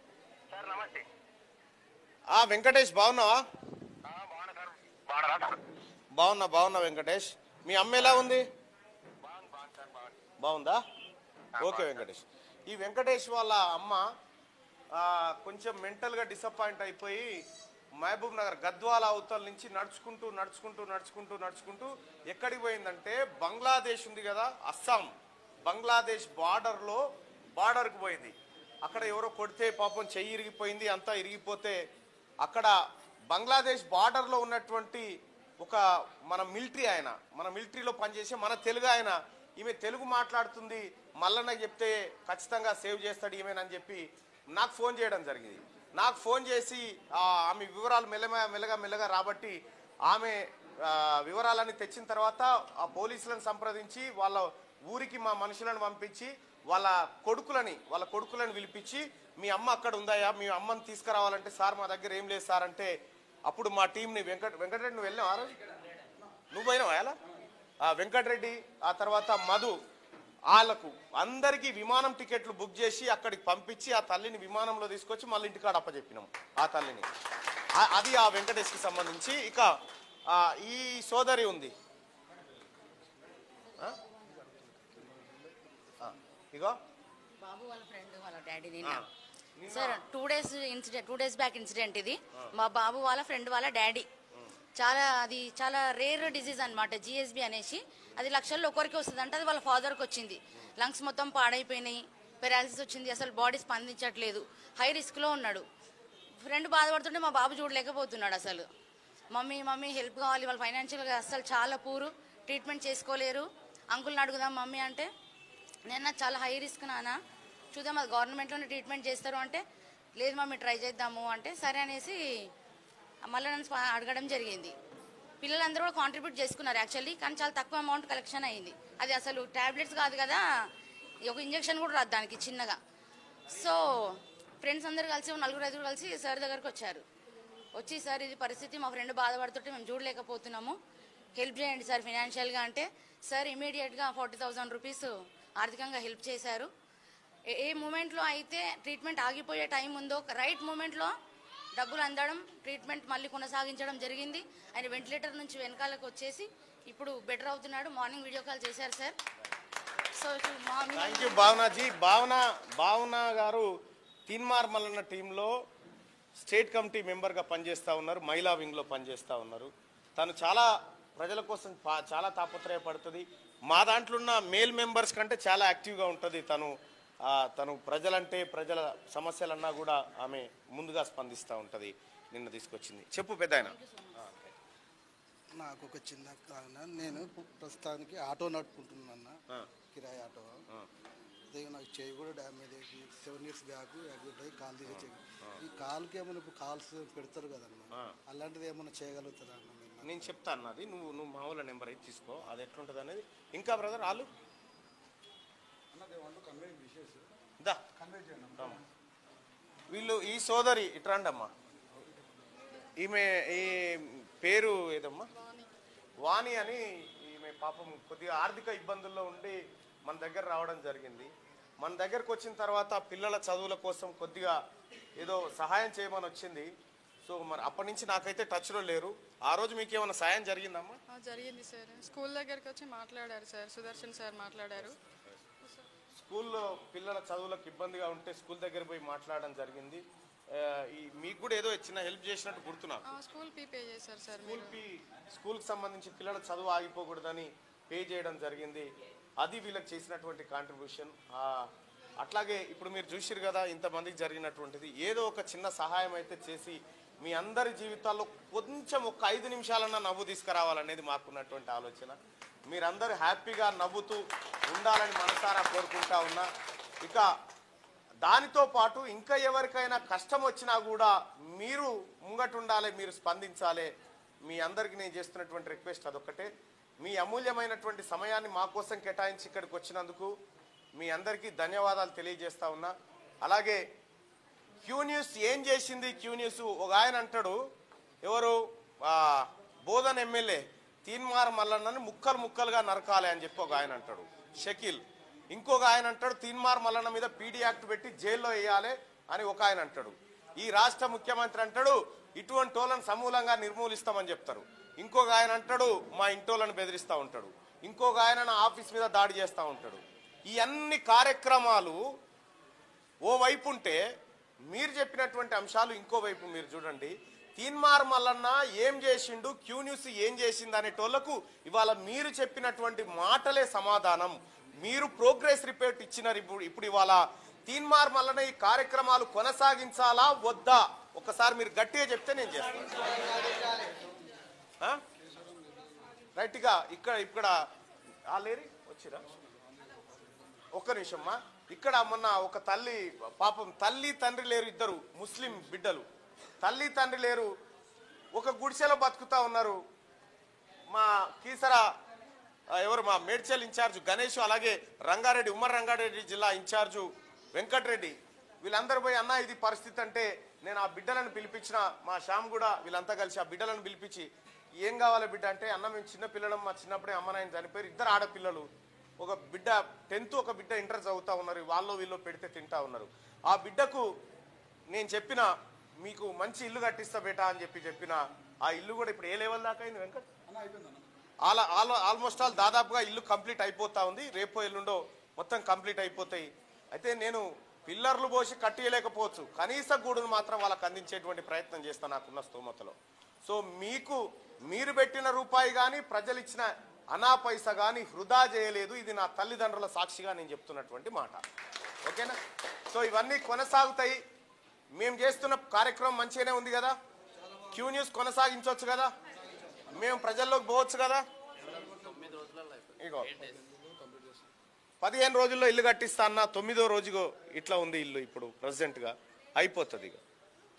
ఆ వెంకటేష్ బాగున్నావా బాగున్నా బాగున్నా వెంకటేష్ మీ అమ్మ ఎలా ఉంది బాగుందా ఓకే వెంకటేష్ ఈ వెంకటేష్ వాళ్ళ అమ్మ ఆ, కొంచెం మెంటల్గా డిసప్పాయింట్ అయిపోయి మహబూబ్ నగర్ గద్వాల అవతల నుంచి నడుచుకుంటూ నడుచుకుంటూ నడుచుకుంటూ నడుచుకుంటూ ఎక్కడికి పోయిందంటే బంగ్లాదేశ్ ఉంది కదా అస్సాం బంగ్లాదేశ్ బార్డర్లో బార్డర్కి పోయింది అక్కడ ఎవరో కొడితే పాపం చెయ్యి ఇరిగిపోయింది అంతా ఇరిగిపోతే అక్కడ బంగ్లాదేశ్ బార్డర్లో ఉన్నటువంటి ఒక మన మిలిటరీ ఆయన మన మిలిటరీలో పనిచేసే మన తెలుగు ఆయన ఈమె తెలుగు మాట్లాడుతుంది మల్లన్నకి చెప్తే ఖచ్చితంగా సేవ్ చేస్తాడు ఈమెనని చెప్పి నాకు ఫోన్ చేయడం జరిగింది నాకు ఫోన్ చేసి ఆ, ఆమె వివరాలు మెల్లగా మెల్లగా మెల్లగా రాబట్టి ఆమె ఆ, వివరాలన్నీ తెచ్చిన తర్వాత ఆ పోలీసులను సంప్రదించి వాళ్ళ ఊరికి మా మనుషులను పంపించి వాళ్ళ కొడుకులని వాళ్ళ కొడుకులను పిలిపించి మీ అమ్మ అక్కడ ఉందాయా మీ అమ్మని తీసుకురావాలంటే సార్ మా దగ్గర ఏం లేదు సార్ అంటే అప్పుడు మా టీంని వెంకట వెంకటరెడ్డి నువ్వు వెళ్ళావు ఆ రోజు నువ్వు పోయినావా ఎలా ఆ వెంకటరెడ్డి ఆ తర్వాత మధు వాళ్ళకు అందరికీ విమానం టికెట్లు బుక్ చేసి అక్కడికి పంపించి ఆ తల్లిని విమానంలో తీసుకొచ్చి మళ్ళీ ఇంటికాడ అప్పచెప్పినాం ఆ తల్లిని ఆ- అది ఆ వెంకటేష్కి సంబంధించి ఇక ఆ, ఈ సోదరి ఉంది ఆ? ఆ, ఇగో బాబు వాళ్ళ ఫ్రెండ్ వాళ్ళ డాడీ నిన్న ఆ. నిన్న- sir two days incident two days back incident ఇది మా బాబు వాళ్ళ ఫ్రెండ్ వాళ్ళ డాడీ చాలా అది చాలా రేర్ డిసీజ్ అనమాట జిఎస్బి అనేసి అది లక్షల్లో ఒకరికి వస్తుంది అంటే అది వాళ్ళ ఫాదర్కి వచ్చింది లంగ్స్ మొత్తం పాడైపోయినాయి పెరాలసిస్ వచ్చింది అసలు బాడీ స్పందించట్లేదు హై రిస్క్లో ఉన్నాడు ఫ్రెండ్ బాధపడుతుంటే మా బాబు చూడలేకపోతున్నాడు అసలు మమ్మీ మమ్మీ హెల్ప్ కావాలి వాళ్ళు ఫైనాన్షియల్గా అసలు చాలా పూరు ట్రీట్మెంట్ చేసుకోలేరు అంకుల్ని అడుగుదాం మమ్మీ అంటే నేను చాలా హై రిస్క్ నాన్న చూద్దాం అది గవర్నమెంట్లోనే ట్రీట్మెంట్ చేస్తారు అంటే లేదు మమ్మీ ట్రై చేద్దాము అంటే సరే అనేసి మళ్ళీ నన్ను స్పా- అడగడం జరిగింది పిల్లలందరూ కూడా కాంట్రిబ్యూట్ చేసుకున్నారు యాక్చువల్లీ కానీ చాలా తక్కువ అమౌంట్ కలెక్షన్ అయింది అది అసలు టాబ్లెట్స్ కాదు కదా ఒక ఇంజెక్షన్ కూడా రాదు దానికి చిన్నగా సో ఫ్రెండ్స్ అందరు కలిసి ఓ నలుగురు ఐదుగురు కలిసి సార్ దగ్గరకు వచ్చారు వచ్చి సార్ ఇది పరిస్థితి మా ఫ్రెండ్ బాధపడుతుంటే మేము చూడలేకపోతున్నాము హెల్ప్ చేయండి సార్ ఫినాన్షియల్గా అంటే సార్ ఇమీడియట్గా ఫార్టీ థౌజండ్ రూపీస్ ఆర్థికంగా హెల్ప్ చేశారు ఏ- ఏ మూమెంట్లో అయితే ట్రీట్మెంట్ ఆగిపోయే టైం ఉందో రైట్ మూమెంట్లో డబ్బులు అందడం ట్రీట్మెంట్ మళ్ళీ కొనసాగించడం జరిగింది ఆయన వెంటిలేటర్ నుంచి వెనకాలకు వచ్చేసి ఇప్పుడు బెటర్ అవుతున్నాడు మార్నింగ్ వీడియో కాల్ చేశారు sir so morning thank you Bhavanaji Bhavana Bhavana గారు తీన్మార్ మల్లన్న టీంలో స్టేట్ కమిటీ మెంబర్గా పనిచేస్తూ ఉన్నారు మహిళా వింగ్లో పనిచేస్తూ ఉన్నారు తను చాలా ప్రజల కోసం పా- చాలా తాపత్రయపడుతుంది మా దాంట్లో ఉన్న మేల్ మెంబర్స్ కంటే చాలా యాక్టివ్గా ఉంటుంది తను ఆ, తను ప్రజలంటే ప్రజల సమస్యలన్నా కూడా ఆమె ముందుగా స్పందిస్తూ ఉంటుంది నిన్న తీసుకొచ్చింది చెప్పు పెద్ద నాకు ఒక చిన్న కారణ నేను ప్రస్తుతానికి ఆటో నడుపుకుంటున్నా కిరాయి ఆటో అదే నాకు చేయి కూడా డ్యామేజ్ అయింది సెవెన్ ఇయర్స్ బ్యాక్ యాక్సిడెంట్ అయ్యి కాలు తీసే చేయి ఈ కాలుకి ఏమైనా ఇప్పుడు కాల్స్ పెడతారు కదన్న అలాంటిది ఏమైనా చేయగలుగుతారా అన్న మీరు? నేను చెప్తా అన్నది నువ్వు నువ్వు మామూలు నెంబర్ అయితే తీసుకో అది ఎట్లుంటుంది అనేది ఇంకా బ్రదర్ వాళ్ళు దా రామ్మా. వీళ్ళు ఈ సోదరి ఇట్రాండి అమ్మా ఈమె ఈ పేరు ఏదమ్మా వాణి అని ఈమె పాపం కొద్దిగా ఆర్థిక ఇబ్బందుల్లో ఉండి మన దగ్గర రావడం జరిగింది మన దగ్గరకు వచ్చిన తర్వాత పిల్లల చదువుల కోసం కొద్దిగా ఏదో సహాయం చేయమని వచ్చింది సో మరి అప్పటి నుంచి నాకైతే టచ్లో లేరు ఆ రోజు మీకు ఏమైనా సాయం జరిగిందమ్మా ఆ, జరిగింది సార్ స్కూల్ దగ్గరికి వచ్చి మాట్లాడారు సార్ సుదర్శన్ సార్ మాట్లాడారు స్కూల్లో పిల్లల చదువులకు ఇబ్బందిగా ఉంటే స్కూల్ దగ్గర పోయి మాట్లాడడం జరిగింది ఆ, ఈ మీకు కూడా ఏదో చిన్న హెల్ప్ చేసినట్టు గుర్తు నాకు ఆ, స్కూల్ ఫీ పే చేశారు సార్ స్కూల్ మీరు ఫీ స్కూల్కి సంబంధించి పిల్లల చదువు ఆగిపోకూడదని పే చేయడం జరిగింది అది వీళ్ళకి చేసినటువంటి కాంట్రిబ్యూషన్ అట్లాగే ఇప్పుడు మీరు చూసిరు కదా ఇంతమందికి జరిగినటువంటిది ఏదో ఒక చిన్న సహాయం అయితే చేసి మీ అందరి జీవితాల్లో కొంచెం ఒక ఐదు నిమిషాలన్నా నవ్వు తీసుకురావాలనేది మాకున్నటువంటి ఆలోచన మీరందరూ హ్యాపీగా నవ్వుతూ ఉండాలని మనసారా కోరుకుంటా ఉన్నా ఇక దానితో పాటు ఇంకా ఎవరికైనా కష్టం వచ్చినా కూడా మీరు ముంగటుండాలి మీరు స్పందించాలి మీ అందరికీ నేను చేస్తున్నటువంటి రిక్వెస్ట్ అదొక్కటే మీ అమూల్యమైనటువంటి సమయాన్ని మా కోసం కేటాయించి ఇక్కడికి వచ్చినందుకు మీ అందరికీ ధన్యవాదాలు తెలియజేస్తా ఉన్నా అలాగే క్యూ న్యూస్ ఏం చేసింది క్యూ న్యూస్ ఒక ఆయన అంటాడు ఎవరు ఆ, బోధన్ ఎమ్మెల్యే తీన్మార్ మల్లన్నని ముక్కలు ముక్కలుగా నరకాలి అని చెప్పి ఒక ఆయన అంటాడు షకీల్ ఇంకొక ఆయన అంటాడు తీన్మార్ మల్లన్న మీద పీడీ యాక్ట్ పెట్టి జైల్లో వేయాలి అని ఒక ఆయన అంటాడు ఈ రాష్ట్ర ముఖ్యమంత్రి అంటాడు ఇటువంటి వాళ్ళని సమూలంగా నిర్మూలిస్తామని చెప్తారు ఇంకొక ఆయన అంటాడు మా ఇంటోళ్ళని బెదిరిస్తూ ఉంటాడు ఇంకొక ఆయన నా ఆఫీస్ మీద దాడి చేస్తూ ఉంటాడు ఈ అన్ని కార్యక్రమాలు ఓ వైపు ఉంటే మీరు చెప్పినటువంటి అంశాలు ఇంకో వైపు మీరు చూడండి తీన్మార్ మల్లన్న ఏం చేసిండు క్యూ న్యూస్ ఏం చేసింది అనేటోళ్లకు ఇవాళ మీరు చెప్పినటువంటి మాటలే సమాధానం మీరు ప్రోగ్రెస్ రిపోర్ట్ ఇచ్చినారు ఇప్పుడు ఇప్పుడు ఇవాళ తీన్మార్ మల్లన్న ఈ కార్యక్రమాలు కొనసాగించాలా వద్దా ఒకసారి మీరు గట్టిగా చెప్తే నేను చేస్తాను ఆ? రైట్గా ఇక్కడ ఇక్కడ ఆ లేరి వచ్చిరా ఒక్క నిమిషమ్మా ఇక్కడ మొన్న ఒక తల్లి పాపం తల్లి తండ్రి లేరు ఇద్దరు ముస్లిం బిడ్డలు తల్లి తండ్రి లేరు ఒక గుడిసెలో బతుకుతా ఉన్నారు మా కీసరా ఆ, ఎవరు మా మేడ్చల్ ఇన్ఛార్జ్ గణేష్ అలాగే రంగారెడ్డి ఉమ్మర్ రంగారెడ్డి జిల్లా ఇన్ఛార్జు వెంకటరెడ్డి వీళ్ళందరూ పోయి అన్న ఇది పరిస్థితి అంటే నేను ఆ బిడ్డలను పిలిపించిన మా శ్యామ్ కూడా వీళ్ళంతా కలిసి ఆ బిడ్డలను పిలిపించి ఏం కావాలి బిడ్డ అంటే అన్న మేము చిన్న పిల్లలం మా చిన్నప్పుడే అమ్మ నాయన చనిపోయారు ఇద్దరు ఆడపిల్లలు ఒక బిడ్డ టెన్త్ ఒక బిడ్డ ఇంటర్ చదువుతా ఉన్నారు వాళ్ళు వీళ్ళు పెడితే తింటా ఉన్నారు ఆ బిడ్డకు నేను చెప్పిన మీకు మంచి ఇల్లు కట్టిస్తా బేటా అని చెప్పి చెప్పిన ఆ ఇల్లు కూడా ఇప్పుడు ఏ లెవెల్ దాకా అయింది Venkat all all almost all దాదాపుగా ఇల్లు కంప్లీట్ అయిపోతా ఉంది రేపో ఎల్లుండో మొత్తం కంప్లీట్ అయిపోతాయి అయితే నేను పిల్లర్లు పోసి కట్టియలేకపోవచ్చు కనీస గూడును మాత్రం వాళ్ళకి అందించేటువంటి ప్రయత్నం చేస్తా నాకున్న స్తోమతలో సో మీకు మీరు పెట్టిన రూపాయి కానీ ప్రజలు ఇచ్చిన అనా పైసా కానీ వృధా చేయలేదు ఇది నా తల్లిదండ్రుల సాక్షిగా నేను చెప్తున్నటువంటి మాట ఓకేనా సో ఇవన్నీ కొనసాగుతాయి మేము చేస్తున్న కార్యక్రమం మంచిగానే ఉంది కదా క్యూ న్యూస్ కొనసాగించవచ్చు కదా మేము ప్రజల్లోకి పోవచ్చు కదా ఇగో పదిహేను రోజుల్లో ఇల్లు కట్టిస్తా అన్న తొమ్మిదో రోజుగో ఇట్లా ఉంది ఇల్లు ఇప్పుడు ప్రజెంట్గా అయిపోతుంది ఇక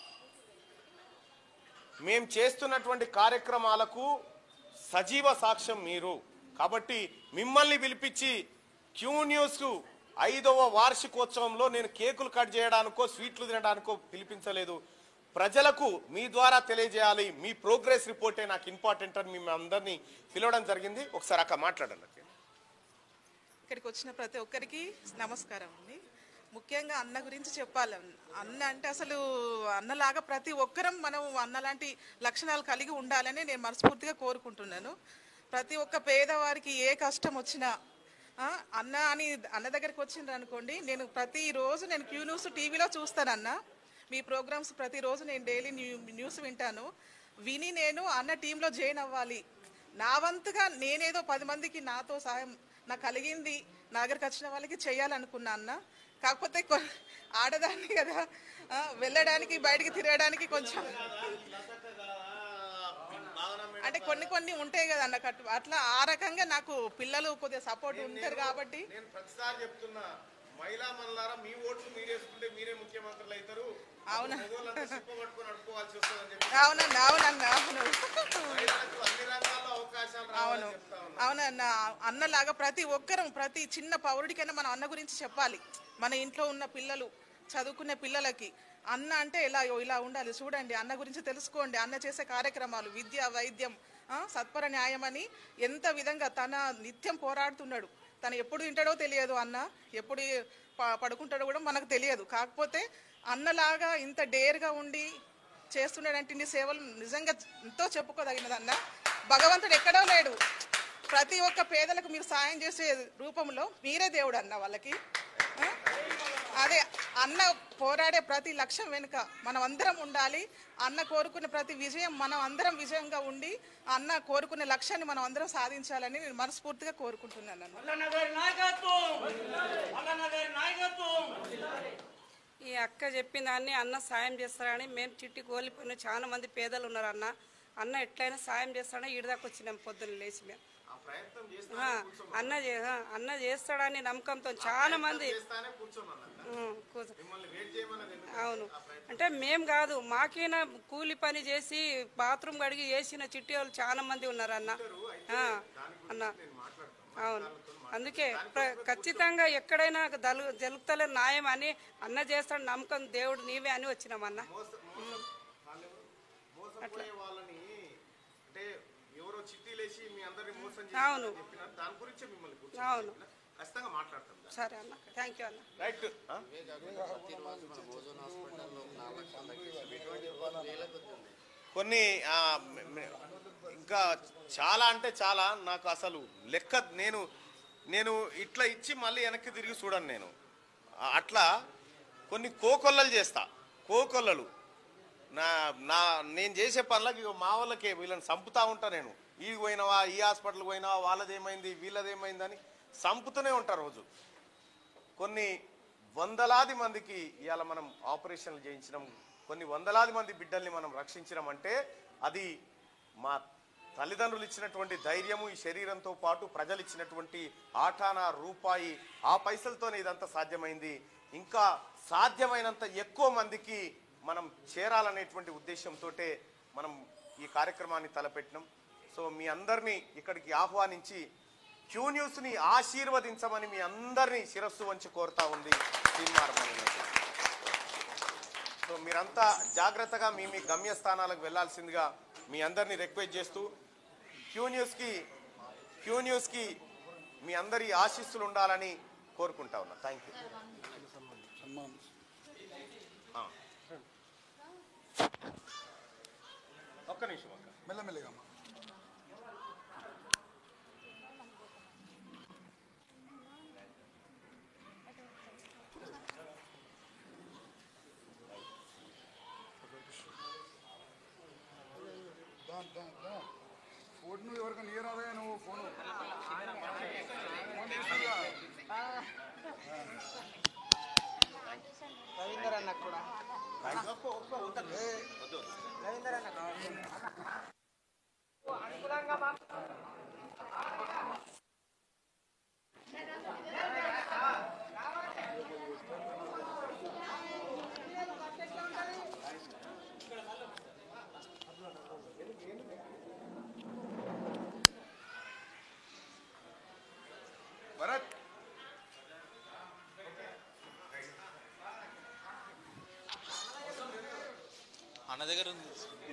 మేము చేస్తున్నటువంటి కార్యక్రమాలకు సజీవ సాక్ష్యం మీరు కాబట్టి మిమ్మల్ని పిలిపించి క్యూ న్యూస్ ఐదవ వార్షికోత్సవంలో నేను కేకులు కట్ చేయడానికో స్వీట్లు తినడానికో పిలిపించలేదు ప్రజలకు మీ ద్వారా తెలియజేయాలి మీ ప్రోగ్రెస్ రిపోర్టే నాకు ఇంపార్టెంట్ అని మేము అందరినీ పిలవడం జరిగింది ఒకసారి అక్క మాట్లాడండి అక్క. ఇక్కడికి వచ్చిన ప్రతి ఒక్కరికి నమస్కారం అండి ముఖ్యంగా అన్న గురించి చెప్పాలి అన్న అంటే అసలు అన్నలాగా ప్రతి ఒక్కరం మనం అన్నలాంటి లక్షణాలు కలిగి ఉండాలని నేను మనస్ఫూర్తిగా కోరుకుంటున్నాను ప్రతి ఒక్క పేదవారికి ఏ కష్టం వచ్చినా ఆ, అన్న అని అన్న దగ్గరికి వచ్చిండ్రు అనుకోండి నేను ప్రతిరోజు నేను క్యూ న్యూస్ టీవీలో చూస్తానన్న మీ ప్రోగ్రామ్స్ ప్రతిరోజు నేను డైలీ న్యూస్ వింటాను విని నేను అన్న టీంలో జాయిన్ అవ్వాలి నా వంతుగా నేనేదో పది మందికి నాతో సహాయం నాకు కలిగింది నా దగ్గరికి వచ్చిన వాళ్ళకి చేయాలనుకున్నా అన్న కాకపోతే కొ- ఆడదాన్ని కదా ఆ, వెళ్ళడానికి బయటికి తిరగడానికి కొంచెం అంటే కొన్ని కొన్ని ఉంటాయి కదా అన్న కట్టు అట్లా ఆ రకంగా నాకు పిల్లలు కొద్దిగా సపోర్ట్ ఉంటారు కాబట్టి నేను ప్రతిసారి చెప్తున్నా మహిళా మల్లారా మీ ఓట్లు మీరు వేసుకుంటే మీరే ముఖ్యమంత్రులు అవుతారు అవునా? మగవాళ్ళంతా సిప్ప పట్టుకొని అడుకోవాల్సి వస్తుందని చెప్పి అవునన్న అవునన్న అవును మహిళలకు అన్ని రంగాల్లో అవకాశాలు అవును రావాలని చెప్తా ఉన్నా. అవునన్న అన్నలాగా ప్రతి ఒక్కరం ప్రతి చిన్న పౌరుడికైనా మనం అన్న గురించి చెప్పాలి మన ఇంట్లో ఉన్న పిల్లలు చదువుకునే పిల్లలకి అన్న అంటే ఇలా ఇలా ఉండాలి చూడండి అన్న గురించి తెలుసుకోండి అన్న చేసే కార్యక్రమాలు విద్య వైద్యం ఆ, సత్వర న్యాయం అని ఎంత విధంగా తన నిత్యం పోరాడుతున్నాడు తను ఎప్పుడు తింటాడో తెలియదు అన్న ఎప్పుడు ప- పడుకుంటాడో కూడా మనకు తెలియదు కాకపోతే అన్నలాగా ఇంత డేర్గా ఉండి చేస్తున్నాడంటే ఇన్ని సేవలు నిజంగా ఎంతో చెప్పుకోదగినది అన్న భగవంతుడు ఎక్కడో లేడు ప్రతి ఒక్క పేదలకు మీరు సాయం చేసే రూపంలో మీరే దేవుడు అన్న వాళ్ళకి ఆ? అదే అన్న పోరాడే ప్రతి లక్ష్యం వెనుక మనం అందరం ఉండాలి అన్న కోరుకునే ప్రతి విజయం మనం అందరం విజయంగా ఉండి అన్న కోరుకునే లక్ష్యాన్ని మనం అందరం సాధించాలని నేను మనస్ఫూర్తిగా కోరుకుంటున్నాను అన్న. ఈ అక్క చెప్పిన దాన్ని అన్న సాయం చేస్తారని మేము చిట్టి కోల్పోయిన చాలా మంది పేదలు ఉన్నారు అన్న అన్న ఎట్లయినా సాయం చేస్తాడని ఈడదాకా వచ్చినాం పొద్దున్న లేచి మేము ఆ ప్రయత్నం ఆ, అన్న చే- ఆ, అన్న చేస్తాడని నమ్మకంతో చాలా మంది చేస్తానే కూర్చోమన్నా ఉం, కూర్చో- మిమ్మల్ని వెయిట్ చేయమన్నది ఎందుకు? అవును అంటే మేము కాదు మాకైనా కూలి పని చేసి బాత్రూమ్ కడిగి చేసిన చిట్టి వాళ్ళు చాలా మంది ఉన్నారు అన్న ఆ, అన్న అవును అందుకే ప్ర- ఖచ్చితంగా ఎక్కడైనా దలు జరుగుతలే న్యాయం అని అన్న చేస్తాడు నమ్మకం దేవుడు నీవే అని వచ్చినామన్న మోసపోయే వాళ్ళని అంటే ఎవరో చిట్టీలేసి మీ అందరిని మోసం అవును. చేసి చెప్పినారు దాని గురించే మిమ్మల్ని కూర్చోమని అవును. చెప్పినా. ఖచ్చితంగా మాట్లాడతాం సరే అన్న థ్యాంక్ యూ అన్న రైట్ కొన్ని ఆ, మ- మ- ఇంకా చాలా అంటే చాలా నాకు అసలు లెక్క నేను నేను ఇట్లా ఇచ్చి మళ్ళీ వెనక్కి తిరిగి చూడను నేను ఆ, అట్లా కొన్ని కోకొల్లలు చేస్తా కోకొల్లలు నా నా నేను చేసే పనులకు ఇగో మా వాళ్ళకే వీళ్ళని చంపుతా ఉంటా నేను ఈ పోయినావా ఈ హాస్పిటల్కి పోయినావా వాళ్ళదేమైంది వీళ్ళదేమైంది అని చంపుతూనే ఉంటా రోజు కొన్ని వందలాది మందికి ఇవాళ మనం ఆపరేషన్లు చేయించడం కొన్ని వందలాది మంది బిడ్డల్ని మనం రక్షించడం అంటే అది మా తల్లిదండ్రులు ఇచ్చినటువంటి ధైర్యము ఈ శరీరంతో పాటు ప్రజలు ఇచ్చినటువంటి ఆటాన రూపాయి ఆ పైసలతోనే ఇదంతా సాధ్యమైంది ఇంకా సాధ్యమైనంత ఎక్కువ మందికి మనం చేరాలనేటువంటి ఉద్దేశంతో మనం ఈ కార్యక్రమాన్ని తలపెట్టినాం సో మీ అందరినీ ఇక్కడికి ఆహ్వానించి క్యూ న్యూస్ ని ఆశీర్వదించమని మీ అందరినీ శిరస్సు వంచి కోరుతా ఉంది తీర్మానం సో మీరంతా జాగ్రత్తగా మీ మీ గమ్యస్థానాలకు వెళ్ళాల్సిందిగా మీ అందరినీ రిక్వెస్ట్ చేస్తూ క్యూ న్యూస్కి క్యూ న్యూస్కి మీ అందరి ఆశీస్సులు ఉండాలని కోరుకుంటా ఉన్నా థ్యాంక్ యూ ఒక్క నిమిషం అక్క మెల్లమెల్లగా ఫోన్ నువ్వు ఎవరికైనా నియర్ అదే నువ్వు ఫోన్ ఫోన్ తీసుకురా. రవీందర్ అన్న కూడా రవీందర్ అన్న భరత్ అన్న దగ్గర ఉంది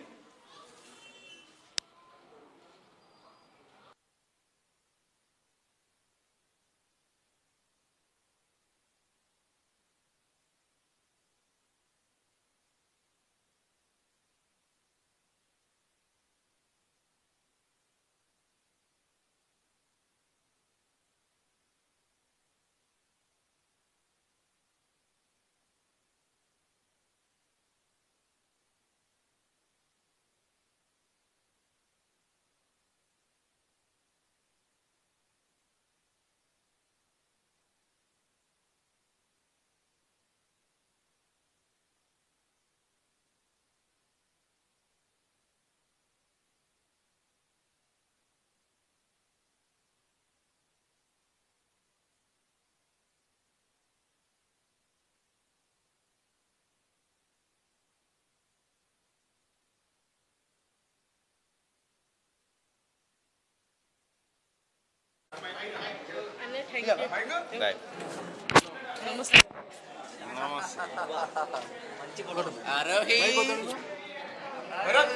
రైట్ నమస్తే నమస్తే ఆరోహి భరత్